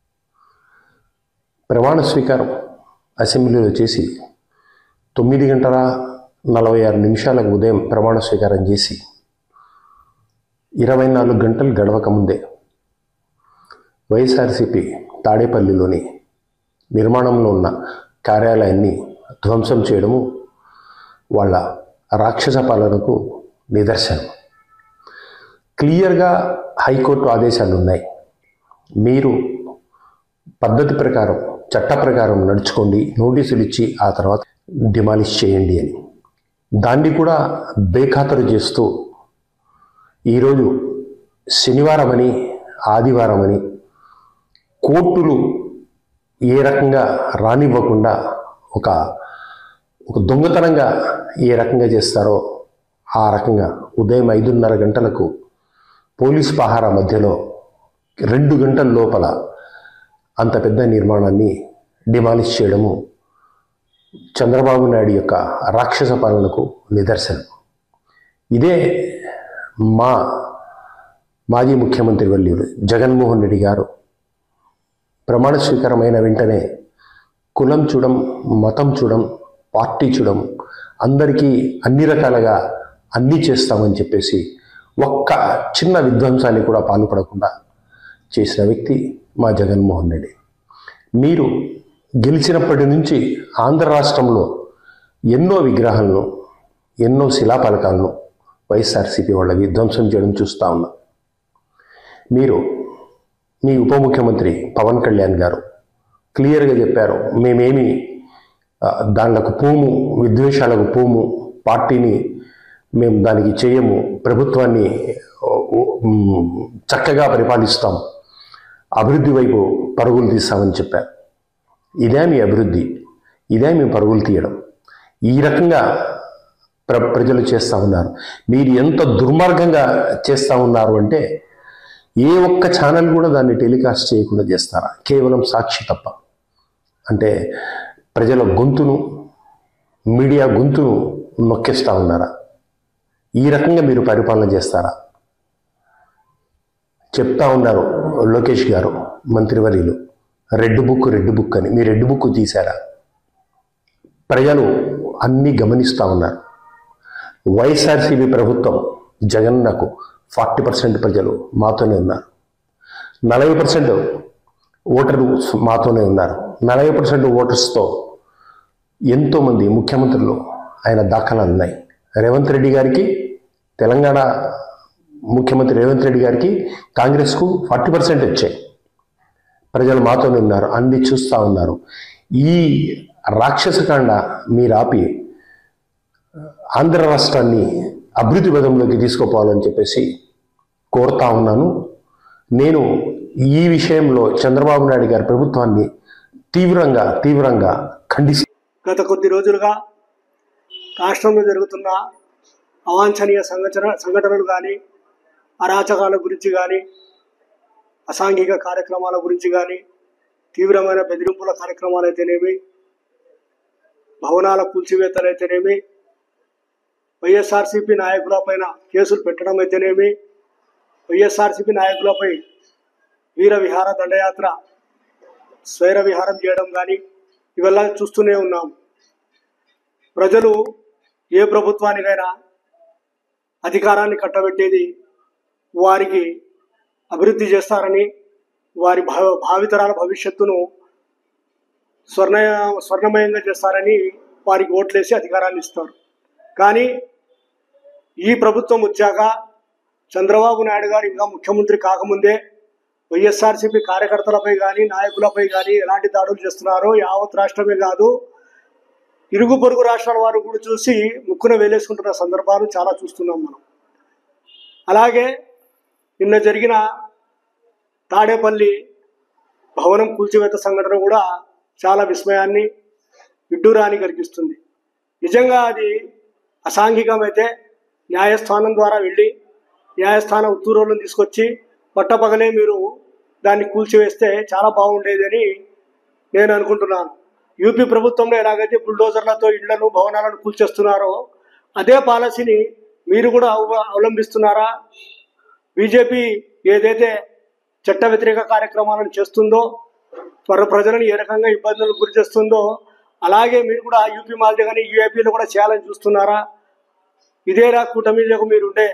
ప్రమాణ స్వీకారం అసెంబ్లీలో చేసి తొమ్మిది గంటల నలభై ఆరు నిమిషాలకు ఉదయం ప్రమాణ స్వీకారం చేసి ఇరవై నాలుగు గంటలు గడవక ముందే వైఎస్ఆర్సిపి తాడేపల్లిలోని నిర్మాణంలో ఉన్న కార్యాలయాన్ని ధ్వంసం చేయడము వాళ్ళ రాక్షస పాలనకు నిదర్శనం క్లియర్గా హైకోర్టు ఆదేశాలు ఉన్నాయి మీరు పద్ధతి ప్రకారం చట్ట ప్రకారం నడుచుకోండి నోటీసులు ఇచ్చి ఆ తర్వాత డిమాలిష్ చేయండి అని దాన్ని కూడా బేఖాతరు చేస్తూ ఈరోజు శనివారం అని ఆదివారం అని కోర్టులు ఏ రకంగా రానివ్వకుండా ఒక ఒక దొంగతనంగా ఏ రకంగా చేస్తారో ఆ రకంగా ఉదయం ఐదున్నర గంటలకు పోలీస్ పహార మధ్యలో రెండు గంటల లోపల అంత పెద్ద నిర్మాణాన్ని డిమాలిష్ చేయడము చంద్రబాబు నాయుడు యొక్క రాక్షస పాలనకు నిదర్శనం ఇదే మా మాజీ ముఖ్యమంత్రి వర్యులు జగన్మోహన్ రెడ్డి గారు ప్రమాణ స్వీకారమైన వెంటనే కులం చూడం మతం చూడం పార్టీ చూడం అందరికీ అన్ని రకాలుగా అన్నీ చేస్తామని చెప్పేసి ఒక్క చిన్న విధ్వంసాన్ని కూడా పాల్పడకుండా చేసిన వ్యక్తి మా జగన్మోహన్ రెడ్డి మీరు గెలిచినప్పటి నుంచి ఆంధ్ర రాష్ట్రంలో ఎన్నో విగ్రహాలను ఎన్నో శిలాపలకాలను వైఎస్ఆర్సీపీ వాళ్ళ విధ్వంసం చేయడం చూస్తూ ఉన్నాం మీరు మీ ఉప ముఖ్యమంత్రి పవన్ కళ్యాణ్ గారు క్లియర్గా చెప్పారు మేమేమి ఆ, దానిలకు పోము విద్వేషాలకు పోము పార్టీని మేము దానికి చేయము ప్రభుత్వాన్ని ఓ, ఓ, మ్, చక్కగా పరిపాలిస్తాం అభివృద్ధి వైపు పరుగులు తీస్తామని చెప్పారు ఇదే మీ అభివృద్ధి ఇదే మీ పరుగులు తీయడం ఈ రకంగా ప్ర ప్రజలు చేస్తూ ఉన్నారు మీరు ఎంత దుర్మార్గంగా చేస్తూ ఉన్నారు అంటే ఏ ఒక్క ఛానల్ కూడా దాన్ని టెలికాస్ట్ చేయకుండా చేస్తారా కేవలం సాక్షి తప్ప అంటే ప్రజల గొంతును మీడియా గొంతును నొక్కిస్తూ ఉన్నారా ఈ రకంగా మీరు పరిపాలన చేస్తారా చెప్తా ఉన్నారు లోకేష్ గారు మంత్రివర్యులు రెడ్ బుక్ రెడ్ బుక్ అని మీ రెడ్ బుక్ తీశారా ప్రజలు అన్నీ గమనిస్తూ ఉన్నారు వైఎస్ఆర్సీపీ ప్రభుత్వం జగన్నకు ఫార్టీ పర్సెంట్ ప్రజలు మాతోనే ఉన్నారు నలభై పర్సెంట్ ఓటర్లు మాతోనే ఉన్నారు నలభై పర్సెంట్ ఓటర్స్తో ఎంతోమంది ముఖ్యమంత్రులు ఆయన దాఖలాలు ఉన్నాయి రేవంత్ రెడ్డి గారికి తెలంగాణ ముఖ్యమంత్రి రేవంత్ రెడ్డి గారికి కాంగ్రెస్కు ఫార్టీ పర్సెంట్ వచ్చాయి ప్రజలు మాతోనే ఉన్నారు అన్ని చూస్తూ ఉన్నారు ఈ రాక్షసకాండ మీరు ఆపి ఆంధ్ర రాష్ట్రాన్ని అభివృద్ధి పదంలోకి తీసుకుపోవాలని చెప్పేసి కోరుతా ఉన్నాను నేను ఈ విషయంలో చంద్రబాబు నాయుడు గారి ప్రభుత్వాన్ని తీవ్రంగా తీవ్రంగా ఖండిస్తాను గత కొద్ది రోజులుగా రాష్ట్రంలో జరుగుతున్న అవాంఛనీయ సంఘటన సంఘటనలు కానీ అరాచకాల గురించి కానీ అసాంఘిక కార్యక్రమాల గురించి కానీ తీవ్రమైన బెదిరింపుల కార్యక్రమాలు అయితేనేమి భవనాల కూల్చివేతలు అయితేనేమి వైఎస్ఆర్సీపీ నాయకులపైన కేసులు పెట్టడం అయితేనేమి వైఎస్ఆర్సీపీ నాయకులపై వీర విహార దండయాత్ర స్వైర విహారం చేయడం కానీ ఇవెల్లా చూస్తూనే ఉన్నాం ప్రజలు ఏ ప్రభుత్వానికైనా అధికారాన్ని కట్టబెట్టేది వారికి అభివృద్ధి చేస్తారని వారి భావ భావితరాల భవిష్యత్తును స్వర్ణ స్వర్ణమయంగా చేస్తారని వారికి ఓట్లేసి అధికారాన్ని ఇస్తారు కానీ ఈ ప్రభుత్వం వచ్చాక చంద్రబాబు నాయుడు గారు ఇంకా ముఖ్యమంత్రి కాకముందే వైఎస్ఆర్సీపీ కార్యకర్తలపై కానీ నాయకులపై కానీ ఎలాంటి దాడులు చేస్తున్నారో యావత్ రాష్ట్రమే కాదు ఇరుగు పొరుగు రాష్ట్రాల వారు కూడా చూసి ముక్కున వేలేసుకుంటున్న సందర్భాలు చాలా చూస్తున్నాం మనం అలాగే నిన్న జరిగిన తాడేపల్లి భవనం కూల్చివేత సంఘటన కూడా చాలా విస్మయాన్ని విడ్డూరాన్ని కలిగిస్తుంది నిజంగా అది అసాంఘికమైతే న్యాయస్థానం ద్వారా వెళ్ళి న్యాయస్థానం ఉత్తర్వులను తీసుకొచ్చి పట్టపగలే మీరు దాన్ని కూల్చివేస్తే చాలా బాగుండేదని నేను అనుకుంటున్నాను యూపీ ప్రభుత్వంలో ఎలాగైతే బుల్డోజర్లతో ఇళ్లను భవనాలను కూల్చేస్తున్నారో అదే పాలసీని మీరు కూడా అవ- అవలంబిస్తున్నారా బీజేపీ ఏదైతే చట్ట వ్యతిరేక కార్యక్రమాలను చేస్తుందో ప్ర- ప్రజలను ఏ రకంగా ఇబ్బందులకు గురి చేస్తుందో అలాగే మీరు కూడా యూపీ మాదిరి కానీ యూఏపీలో కూడా చేయాలని చూస్తున్నారా ఇదేనా కూటమిలో మీరు ఉండే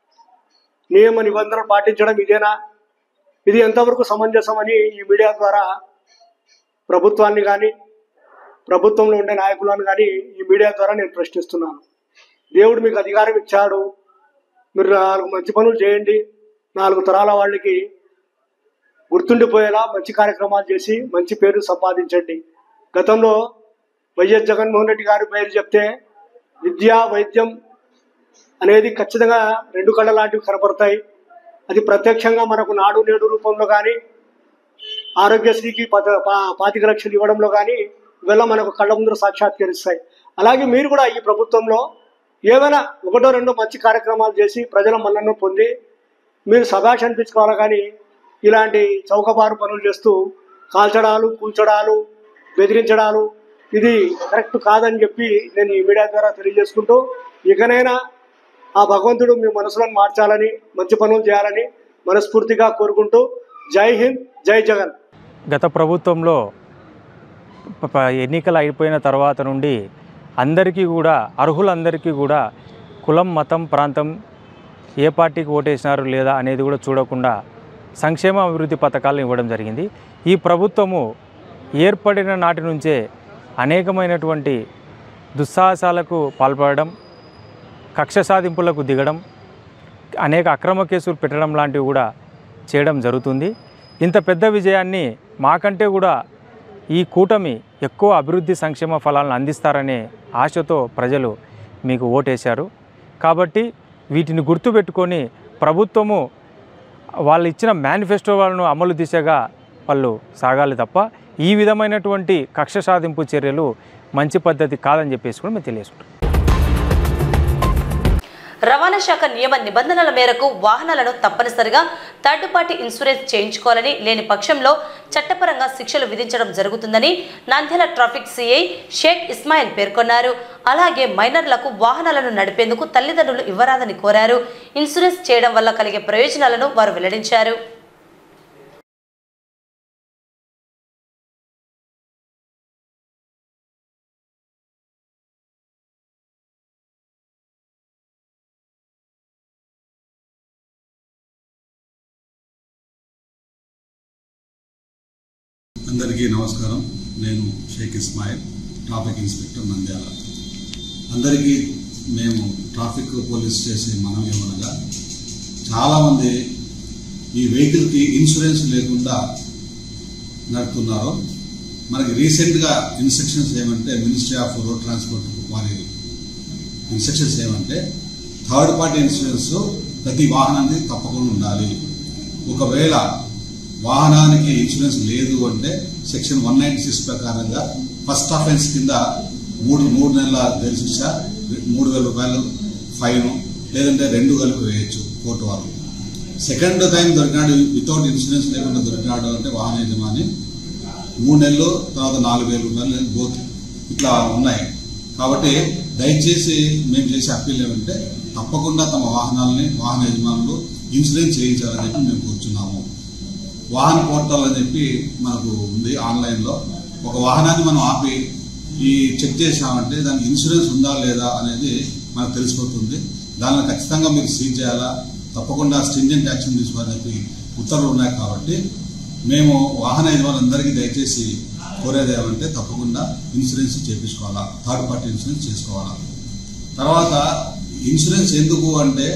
నియమ నిబంధనలు పాటించడం ఇదేనా ఇది ఎంతవరకు సమంజసమని ఈ మీడియా ద్వారా ప్రభుత్వాన్ని కానీ ప్రభుత్వంలో ఉండే నాయకులను కానీ ఈ మీడియా ద్వారా నేను ప్రశ్నిస్తున్నాను దేవుడు మీకు అధికారం ఇచ్చాడు మీరు నాలుగు మంచి పనులు చేయండి నాలుగు తరాల వాళ్ళకి గుర్తుండిపోయేలా మంచి కార్యక్రమాలు చేసి మంచి పేరు సంపాదించండి గతంలో వైఎస్ జగన్మోహన్ రెడ్డి గారి పేరు చెప్తే విద్య వైద్యం అనేది ఖచ్చితంగా రెండు కళ్ళ లాంటివి కనపడతాయి అది ప్రత్యక్షంగా మనకు నాడు నేడు రూపంలో కానీ ఆరోగ్యశ్రీకి పద పా- పాతిక లక్షలు ఇవ్వడంలో కానీ ఇవల్ల మనకు కళ్ళ ముందర సాక్షాత్కరిస్తాయి అలాగే మీరు కూడా ఈ ప్రభుత్వంలో ఏమైనా ఒకటో రెండో మంచి కార్యక్రమాలు చేసి ప్రజల మన్నను పొంది మీరు సభాష్ అనిపించుకోవాలి కానీ ఇలాంటి చౌకబారు పనులు చేస్తూ కాల్చడాలు కూల్చడాలు బెదిరించడాలు ఇది కరెక్ట్ కాదని చెప్పి నేను ఈ మీడియా ద్వారా తెలియజేసుకుంటూ ఇకనైనా ఆ భగవంతుడు మీ మనసులను మార్చాలని మంచి పనులు చేయాలని మనస్ఫూర్తిగా కోరుకుంటూ జై హింద్ జై జగన్ గత ప్రభుత్వంలో ప- ప- ఎన్నికలు అయిపోయిన తర్వాత నుండి అందరికీ కూడా అర్హులందరికీ కూడా కులం మతం ప్రాంతం ఏ పార్టీకి ఓటేసినారు లేదా అనేది కూడా చూడకుండా సంక్షేమ అభివృద్ధి పథకాలను ఇవ్వడం జరిగింది ఈ ప్రభుత్వము ఏర్పడిన నాటి నుంచే అనేకమైనటువంటి దుస్సాహసాలకు పాల్పడడం కక్ష సాధింపులకు దిగడం అనేక అక్రమ కేసులు పెట్టడం లాంటివి కూడా చేయడం జరుగుతుంది ఇంత పెద్ద విజయాన్ని మాకంటే కూడా ఈ కూటమి ఎక్కువ అభివృద్ధి సంక్షేమ ఫలాలను అందిస్తారనే ఆశతో ప్రజలు మీకు ఓటేశారు కాబట్టి వీటిని గుర్తుపెట్టుకొని ప్రభుత్వము వాళ్ళు ఇచ్చిన మేనిఫెస్టో వాళ్ళను అమలు దిశగా వాళ్ళు సాగాలి తప్ప ఈ విధమైనటువంటి కక్ష సాధింపు చర్యలు మంచి పద్ధతి కాదని చెప్పేసి కూడా మేము తెలియజేసుకుంటాం రవాణా శాఖ నియమ నిబంధనల మేరకు వాహనాలను తప్పనిసరిగా థర్డ్ పార్టీ ఇన్సూరెన్స్ చేయించుకోవాలని లేని పక్షంలో చట్టపరంగా శిక్షలు విధించడం జరుగుతుందని నంద్యాల ట్రాఫిక్ సిఐ షేక్ ఇస్మాయిల్ పేర్కొన్నారు అలాగే మైనర్లకు వాహనాలను నడిపేందుకు తల్లిదండ్రులు ఇవ్వరాదని కోరారు ఇన్సూరెన్స్ చేయడం వల్ల కలిగే ప్రయోజనాలను వారు వెల్లడించారు అందరికీ నమస్కారం నేను షేక్ ఇస్మాయిల్ ట్రాఫిక్ ఇన్స్పెక్టర్ నంద్యాల అందరికీ మేము ట్రాఫిక్ పోలీస్ చేసే మనం ఏమనగా చాలామంది ఈ వెహికల్కి ఇన్సూరెన్స్ లేకుండా నడుపుతున్నారు మనకి రీసెంట్గా ఇన్స్ట్రక్షన్స్ ఏమంటే మినిస్ట్రీ ఆఫ్ రోడ్ ట్రాన్స్పోర్ట్ వారి ఇన్స్ట్రక్షన్స్ ఏమంటే థర్డ్ పార్టీ ఇన్సూరెన్స్ ప్రతి వాహనానికి తప్పకుండా ఉండాలి ఒకవేళ వాహనానికి ఇన్సూరెన్స్ లేదు అంటే సెక్షన్ వన్ నైన్టీ సిక్స్ ప్రకారంగా ఫస్ట్ అఫెన్స్ కింద మూడు మూడు నెలల జైలు శిక్ష మూడు వేల రూపాయలు ఫైన్ లేదంటే రెండు కలిపి వేయచ్చు కోర్టు వారు సెకండ్ టైం దొరికినాడు వితౌట్ ఇన్సూరెన్స్ లేకుండా దొరికినాడు అంటే వాహన యజమాని మూడు నెలలు తర్వాత నాలుగు వేల రూపాయలు బోత్ ఇట్లా ఉన్నాయి కాబట్టి దయచేసి మేము చేసే అప్పీల్ ఏమంటే తప్పకుండా తమ వాహనాలని వాహన యజమానులు ఇన్సూరెన్స్ చేయించాలని చెప్పి మేము కూర్చున్నాము వాహన పోర్టల్ అని చెప్పి మనకు ఉంది ఆన్లైన్లో ఒక వాహనాన్ని మనం ఆపి ఈ చెక్ చేసామంటే దానికి ఇన్సూరెన్స్ ఉందా లేదా అనేది మనకు తెలిసిపోతుంది దానిని ఖచ్చితంగా మీరు సీజ్ చేయాలా తప్పకుండా స్ట్రింజెంట్ యాక్షన్ తీసుకోవాలని చెప్పి ఉత్తర్వులు ఉన్నాయి కాబట్టి మేము వాహన యజమానులందరికీ దయచేసి కోరేది ఏమంటే తప్పకుండా ఇన్సూరెన్స్ చేయించుకోవాలా థర్డ్ పార్టీ ఇన్సూరెన్స్ చేసుకోవాలా తర్వాత ఇన్సూరెన్స్ ఎందుకు అంటే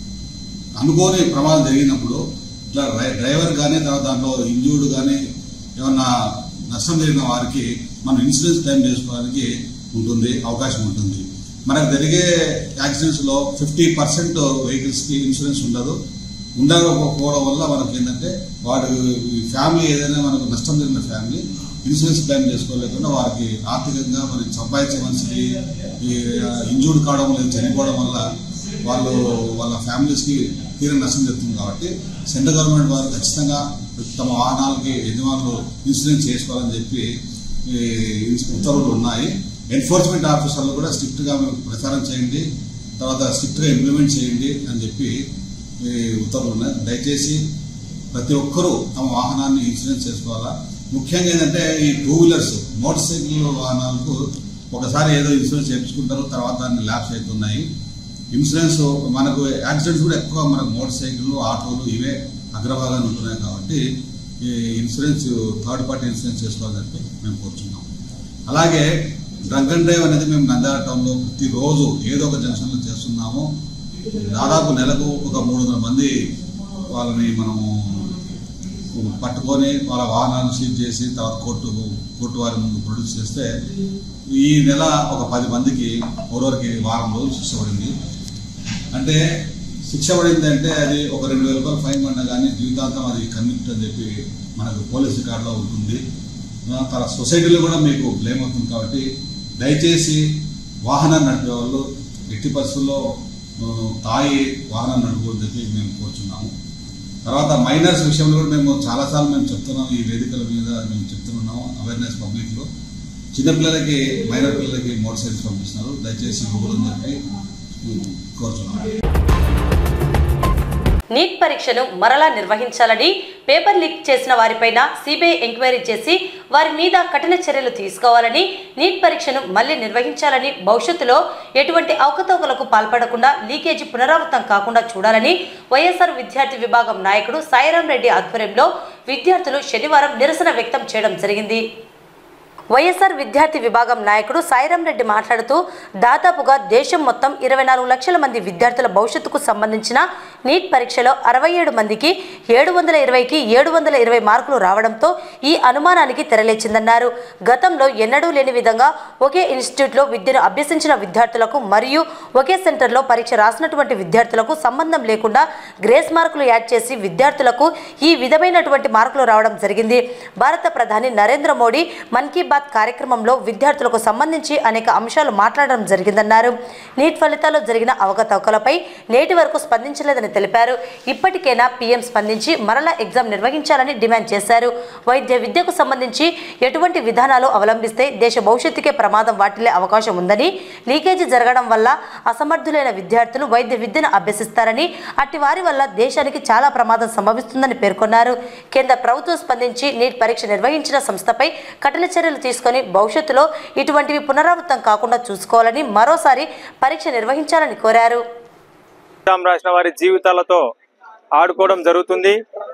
అనుకోని ప్రమాదం జరిగినప్పుడు ఇట్లా డ్రై- డ్రైవర్ కానీ తర్వాత దాంట్లో ఇంజూర్డ్ కానీ ఏమన్నా నష్టం జరిగిన వారికి మనం ఇన్సూరెన్స్ క్లెయిమ్ చేసుకోవడానికి ఉంటుంది అవకాశం ఉంటుంది మనకు జరిగే యాక్సిడెంట్స్ లో ఫిఫ్టీ పర్సెంట్ వెహికల్స్ కి ఇన్సూరెన్స్ ఉండదు ఉండకపోవడం వల్ల మనకి ఏంటంటే వాడు ఈ ఫ్యామిలీ ఏదైనా మనకు నష్టం జరిగిన ఫ్యామిలీ ఇన్సూరెన్స్ క్లెయిమ్ చేసుకోలేకుండా వారికి ఆర్థికంగా మరి సంపాదించే మనిషికి ఈ ఇంజూర్డ్ కావడం లేదు చనిపోవడం వల్ల వాళ్ళు వాళ్ళ ఫ్యామిలీస్ కి తీరని నష్టం జరుగుతుంది కాబట్టి సెంట్రల్ గవర్నమెంట్ వారు ఖచ్చితంగా తమ వాహనాలకి యజమానులు ఇన్సూరెన్స్ చేసుకోవాలని చెప్పి ఈ ఉత్తర్వులు ఉన్నాయి ఎన్ఫోర్స్మెంట్ ఆఫీసర్లు కూడా స్ట్రిక్ట్ గా మీరు ప్రచారం చేయండి తర్వాత స్ట్రిక్ట్ గా ఇంప్లిమెంట్ చేయండి అని చెప్పి ఈ ఉత్తర్వులు ఉన్నాయి దయచేసి ప్రతి ఒక్కరూ తమ వాహనాన్ని ఇన్సూరెన్స్ చేసుకోవాలా ముఖ్యంగా ఏంటంటే ఈ టూ వీలర్స్ మోటార్ సైకిల్ వాహనాలకు ఒకసారి ఏదో ఇన్సూరెన్స్ చేయించుకుంటారు తర్వాత దాన్ని ల్యాబ్స్ అవుతున్నాయి ఇన్సూరెన్స్ మనకు యాక్సిడెంట్స్ కూడా ఎక్కువ మనకు మోటార్ సైకిల్ ఆటోలు ఇవే అగ్రభాగాలు ఉంటున్నాయి కాబట్టి ఈ ఇన్సూరెన్స్ థర్డ్ పార్టీ ఇన్సూరెన్స్ చేసుకోవాలని చెప్పి మేము కోరుచున్నాం అలాగే డ్రంక్ అండ్ డ్రైవ్ అనేది మేము నంద్యాల టౌన్లో ప్రతిరోజు ఏదో ఒక జంక్షన్లో చేస్తున్నాము దాదాపు నెలకు ఒక మూడు వందల మంది వాళ్ళని మనము పట్టుకొని వాళ్ళ వాహనాలను సీజ్ చేసి తర్వాత కోర్టు కోర్టు వారి ముందు ప్రొడ్యూస్ చేస్తే ఈ నెల ఒక పది మందికి ఒకరికి వారం రోజులు శిక్ష పడింది అంటే శిక్ష పడింది అంటే అది ఒక రెండు వేల రూపాయలు ఫైన్ పడినా కానీ జీవితాంతం అది కన్విక్ట్ అని చెప్పి మనకు పోలీస్ రికార్డులో ఉంటుంది ఆ, తర్వాత సొసైటీలో కూడా మీకు బ్లేమ్ అవుతుంది కాబట్టి దయచేసి వాహనాన్ని నడిపే వాళ్ళు ఎట్టి పరిస్థితుల్లో ఆ, తాగి వాహనం నడుపుకోని చెప్పి మేము కోరుచున్నాము తర్వాత మైనర్స్ విషయంలో కూడా మేము చాలాసార్లు మేము చెప్తున్నాం ఈ వేదికల మీద మేము చెప్తున్నాం అవేర్నెస్ పబ్లిక్ లో చిన్నపిల్లలకి మైనర్ పిల్లలకి మోటార్ సైకిల్స్ పంపిస్తున్నారు దయచేసి ఇవ్వకూడదని చెప్పి కోరుతున్నాం నీట్ పరీక్షను మరలా నిర్వహించాలని పేపర్ లీక్ చేసిన వారిపైన సిబిఐ ఎంక్వైరీ చేసి వారి మీద కఠిన చర్యలు తీసుకోవాలని నీట్ పరీక్షను మళ్లీ నిర్వహించాలని భవిష్యత్తులో ఎటువంటి అవకతవకలకు పాల్పడకుండా లీకేజీ పునరావృతం కాకుండా చూడాలని వైఎస్ఆర్ విద్యార్థి విభాగం నాయకుడు సాయిరాం రెడ్డి ఆధ్వర్యంలో విద్యార్థులు శనివారం నిరసన వ్యక్తం చేయడం జరిగింది వైఎస్ఆర్ విద్యార్థి విభాగం నాయకుడు సాయిరాం రెడ్డి మాట్లాడుతూ దాదాపుగా దేశం మొత్తం ఇరవై నాలుగు లక్షల మంది విద్యార్థుల భవిష్యత్తుకు సంబంధించిన నీట్ పరీక్షలో అరవై ఏడు మందికి ఏడు వందల ఇరవైకి ఏడు వందల ఇరవై మార్కులు రావడంతో ఈ అనుమానానికి తెరలేచిందన్నారు గతంలో ఎన్నడూ లేని విధంగా ఒకే ఇన్స్టిట్యూట్లో విద్యను అభ్యసించిన విద్యార్థులకు మరియు ఒకే సెంటర్లో పరీక్ష రాసినటువంటి విద్యార్థులకు సంబంధం లేకుండా గ్రేస్ మార్కులు యాడ్ చేసి విద్యార్థులకు ఈ విధమైనటువంటి మార్కులు రావడం జరిగింది భారత ప్రధాని నరేంద్ర మోడీ మన్ కీ బాత్ కార్యక్రమంలో విద్యార్థులకు సంబంధించి అనేక అంశాలు మాట్లాడడం జరిగిందన్నారు నీట్ ఫలితాల్లో జరిగిన అవకతవకలపై నేటి వరకు స్పందించలేదని తెలిపారు ఇప్పటికైనా పీఎం స్పందించి మరలా ఎగ్జామ్ నిర్వహించాలని డిమాండ్ చేశారు వైద్య విద్యకు సంబంధించి ఎటువంటి విధానాలు అవలంబిస్తే దేశ భవిష్యత్తుకే ప్రమాదం వాటిల్లే అవకాశం ఉందని లీకేజీ జరగడం వల్ల అసమర్థులైన విద్యార్థులు వైద్య విద్యను అభ్యసిస్తారని అట్టి వారి వల్ల దేశానికి చాలా ప్రమాదం సంభవిస్తుందని పేర్కొన్నారు కేంద్ర ప్రభుత్వం స్పందించి నీట్ పరీక్ష నిర్వహించిన సంస్థపై కఠిన చర్యలు తీసుకొని భవిష్యత్తులో ఇటువంటివి పునరావృతం కాకుండా చూసుకోవాలని మరోసారి పరీక్ష నిర్వహించాలని కోరారు ఎగ్జామ్ రాసిన వారి జీవితాలతో ఆడుకోవడం జరుగుతుంది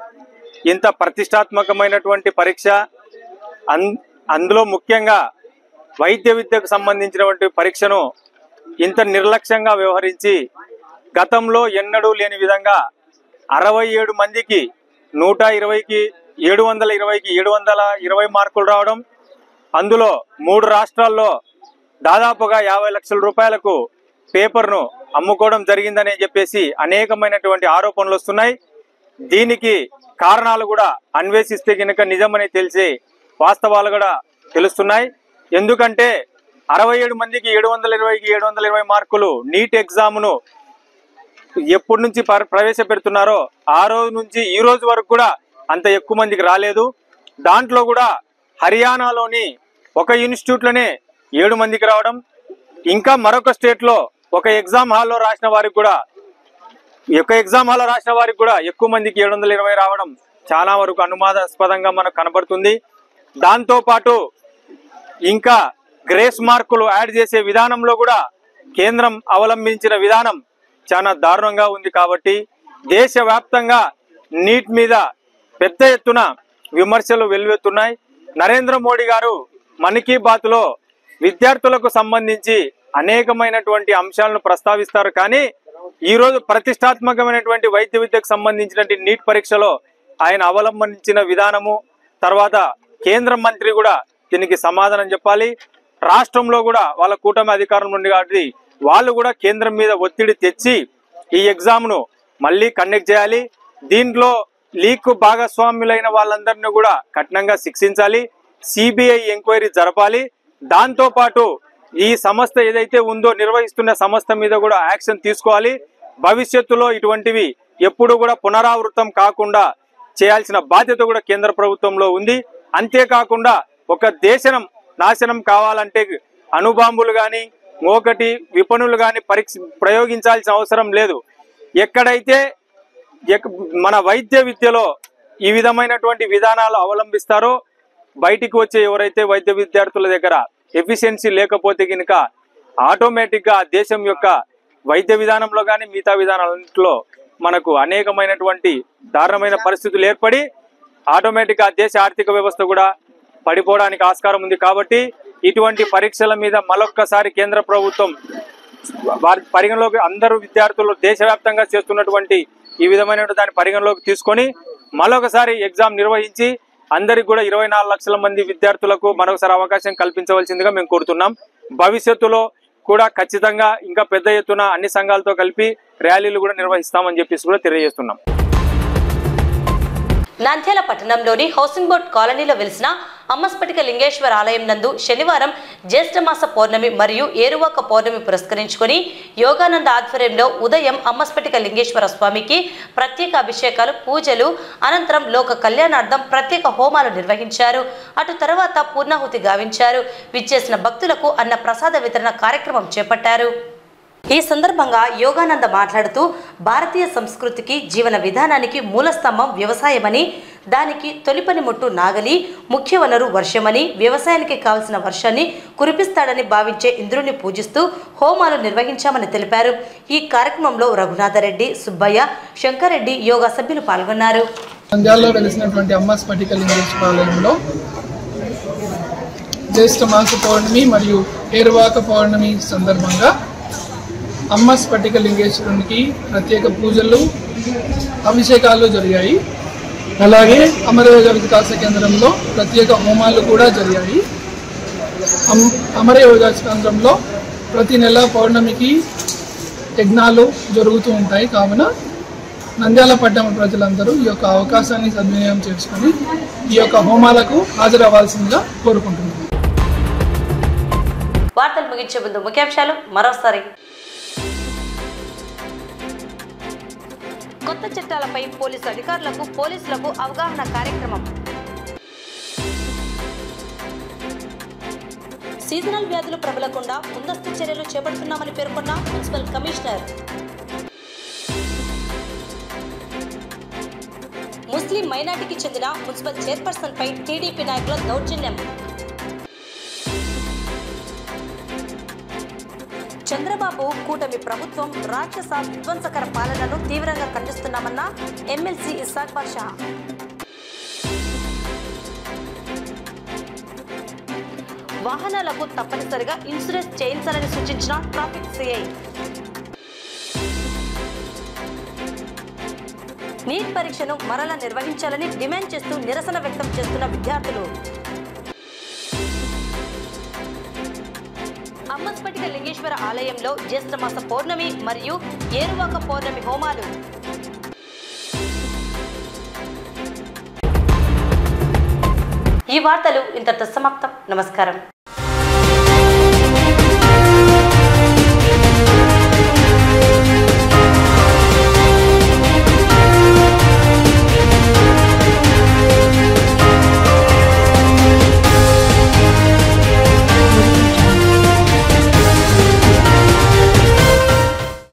ఇంత ప్రతిష్టాత్మకమైనటువంటి పరీక్ష అన్ అందులో ముఖ్యంగా వైద్య విద్యకు సంబంధించినటువంటి పరీక్షను ఇంత నిర్లక్ష్యంగా వ్యవహరించి గతంలో ఎన్నడూ లేని విధంగా అరవై ఏడు మందికి నూట ఇరవైకి ఏడు వందల ఇరవైకి ఏడు వందల ఇరవై మార్కులు రావడం అందులో మూడు రాష్ట్రాల్లో దాదాపుగా యాభై లక్షల రూపాయలకు పేపర్ను అమ్ముకోవడం జరిగిందని చెప్పేసి అనేకమైనటువంటి ఆరోపణలు వస్తున్నాయి దీనికి కారణాలు కూడా అన్వేషిస్తే కనుక నిజమని తెలిసి వాస్తవాలు కూడా తెలుస్తున్నాయి ఎందుకంటే అరవై ఏడు మందికి ఏడు వందల ఇరవైకి ఏడు వందల ఇరవై మార్కులు నీట్ ఎగ్జామ్ను ఎప్పటి నుంచి ప్ర- ప్రవేశపెడుతున్నారో ఆ రోజు నుంచి ఈ రోజు వరకు కూడా అంత ఎక్కువ మందికి రాలేదు దాంట్లో కూడా హర్యానాలోని ఒక ఇన్స్టిట్యూట్లోనే ఏడు మందికి రావడం ఇంకా మరొక స్టేట్ లో ఒక ఎగ్జామ్ హాల్లో రాసిన వారికి కూడా ఒక ఎగ్జామ్ హాల్లో రాసిన వారికి కూడా ఎక్కువ మందికి ఏడు వందల ఇరవై రావడం చాలా వరకు అనుమానాస్పదంగా మనకు కనబడుతుంది దాంతో పాటు ఇంకా గ్రేస్ మార్కులు యాడ్ చేసే విధానంలో కూడా కేంద్రం అవలంబించిన విధానం చాలా దారుణంగా ఉంది కాబట్టి దేశవ్యాప్తంగా నీట్ మీద పెద్ద ఎత్తున విమర్శలు వెల్లువెత్తున్నాయి నరేంద్ర మోడీ గారు మన్ కీ బాత్ లో విద్యార్థులకు సంబంధించి అనేకమైనటువంటి అంశాలను ప్రస్తావిస్తారు కానీ ఈ రోజు ప్రతిష్టాత్మకమైనటువంటి వైద్య విద్యకు సంబంధించినటువంటి నీట్ పరీక్షలో ఆయన అవలంబించిన విధానము తర్వాత కేంద్ర మంత్రి కూడా దీనికి సమాధానం చెప్పాలి రాష్ట్రంలో కూడా వాళ్ళ కూటమి అధికారం నుండి కాబట్టి వాళ్ళు కూడా కేంద్రం మీద ఒత్తిడి తెచ్చి ఈ ఎగ్జామ్ ను మళ్ళీ కండక్ట్ చేయాలి దీంట్లో లీక్ భాగస్వాములైన వాళ్ళందరినీ కూడా కఠినంగా శిక్షించాలి సిబిఐ ఎంక్వైరీ జరపాలి దాంతో పాటు ఈ సంస్థ ఏదైతే ఉందో నిర్వహిస్తున్న సంస్థ మీద కూడా యాక్షన్ తీసుకోవాలి భవిష్యత్తులో ఇటువంటివి ఎప్పుడు కూడా పునరావృతం కాకుండా చేయాల్సిన బాధ్యత కూడా కేంద్ర ప్రభుత్వంలో ఉంది అంతేకాకుండా ఒక దేశం నాశనం కావాలంటే అణుబాంబులు కానీ ఒకటి విపణులు కానీ పరీక్ష ప్రయోగించాల్సిన అవసరం లేదు ఎక్కడైతే ఎక్- మన వైద్య విద్యలో ఈ విధమైనటువంటి విధానాలు అవలంబిస్తారో బయటికి వచ్చే ఎవరైతే వైద్య విద్యార్థుల దగ్గర ఎఫిషియన్సీ లేకపోతే కనుక ఆటోమేటిక్గా దేశం యొక్క వైద్య విధానంలో కానీ మిగతా విధానాలలో మనకు అనేకమైనటువంటి దారుణమైన పరిస్థితులు ఏర్పడి ఆటోమేటిక్గా దేశ ఆర్థిక వ్యవస్థ కూడా పడిపోవడానికి ఆస్కారం ఉంది కాబట్టి ఇటువంటి పరీక్షల మీద మరొక్కసారి కేంద్ర ప్రభుత్వం వారి పరిగణలోకి అందరూ విద్యార్థులు దేశవ్యాప్తంగా చేస్తున్నటువంటి ఈ విధమైన దాని పరిగణలోకి తీసుకొని మరొకసారి ఎగ్జామ్ నిర్వహించి అందరికి కూడా ఇరవై నాలుగు లక్షల మంది విద్యార్థులకు మరొకసారి అవకాశం కల్పించవలసిందిగా మేము కోరుతున్నాం భవిష్యత్తులో కూడా ఖచ్చితంగా ఇంకా పెద్ద ఎత్తున అన్ని సంఘాలతో కలిపి ర్యాలీలు కూడా నిర్వహిస్తామని చెప్పేసి కూడా తెలియజేస్తున్నాం నంద్యాల పట్టణంలోని హౌసింగ్ బోర్డ్ కాలనీలో వెలిసిన అమ్మస్పటిక లింగేశ్వర ఆలయం నందు శనివారం జ్యేష్ఠమాస పౌర్ణమి మరియు ఏరువాక పౌర్ణమి పురస్కరించుకొని యోగానంద ఆధ్వర్యంలో ఉదయం అమ్మస్పటిక లింగేశ్వర స్వామికి ప్రత్యేక అభిషేకాలు పూజలు అనంతరం లోక కళ్యాణార్థం ప్రత్యేక హోమాలు నిర్వహించారు అటు తర్వాత పూర్ణాహుతి గావించారు విచ్చేసిన భక్తులకు అన్న ప్రసాద వితరణ కార్యక్రమం చేపట్టారు ఈ సందర్భంగా యోగానంద మాట్లాడుతూ భారతీయ సంస్కృతికి జీవన విధానానికి మూలస్తంభం వ్యవసాయమని దానికి తొలిపని ముట్టు నాగలి ముఖ్య వనరు వర్షమని వ్యవసాయానికి కావలసిన వర్షాన్ని కురిపిస్తాడని భావించే ఇంద్రుని పూజిస్తూ హోమాలు నిర్వహించామని తెలిపారు ఈ కార్యక్రమంలో రఘునాథరెడ్డి సుబ్బయ్య శంకరెడ్డి యోగా సభ్యులు పాల్గొన్నారు నంద్యాలలో వెలిసినటువంటి అమ్మ స్ఫటిక లింగేశ్వర ఆలయంలో జ్యేష్ఠ మాస పౌర్ణమి మరియు ఏరువాక పౌర్ణమి సందర్భంగా అమ్మ స్ఫటిక లింగేశ్వరునికి ప్రత్యేక పూజలు అభిషేకాలు జరిగాయి అలాగే అమరయోగ వికాస కేంద్రంలో ప్రత్యేక హోమాలు కూడా జరిగాయి అమ్ అమరయోగ కేంద్రంలో ప్రతి నెల పౌర్ణమికి యజ్ఞాలు జరుగుతూ ఉంటాయి కావున నంద్యాల పట్టణ ప్రజలందరూ ఈ యొక్క అవకాశాన్ని సద్వినియోగం చేసుకొని ఈ యొక్క హోమాలకు హాజరవ్వాల్సిందిగా కోరుకుంటున్నాను వార్తలు ముగించే ముందు ముఖ్యాంశాలు మరోసారి కొత్త చట్టాలపై పోలీసు అధికారులకు పోలీసులకు అవగాహన కార్యక్రమం సీజనల్ వ్యాధులు ప్రబలకుండా ముందస్తు చర్యలు చేపడుతున్నామని పేర్కొన్న మున్సిపల్ కమిషనర్ ముస్లిం మైనార్టీకి చెందిన మున్సిపల్ చైర్పర్సన్ పై టీడీపీ నాయకుల దౌర్జన్యం చంద్రబాబు కూటమి ప్రభుత్వం రాక్షస విధ్వంసకర పాలనను తీవ్రంగా ఖండిస్తున్నామన్న ఎమ్మెల్సీ ఇస్సాక్ బాషా వాహనాలకు తప్పనిసరిగా ఇన్సూరెన్స్ చేయించాలని సూచించిన ట్రాఫిక్ సిఐ నీట్ పరీక్షను మరలా నిర్వహించాలని డిమాండ్ చేస్తూ నిరసన వ్యక్తం చేస్తున్న విద్యార్థులు అమ్మస్పటిక లింగేశ్వర ఆలయంలో జ్యేష్ఠమాస పౌర్ణమి మరియు ఏరువాక పౌర్ణమి హోమాలు ఈ వార్తలు ఇంతటితో సమాప్తం నమస్కారం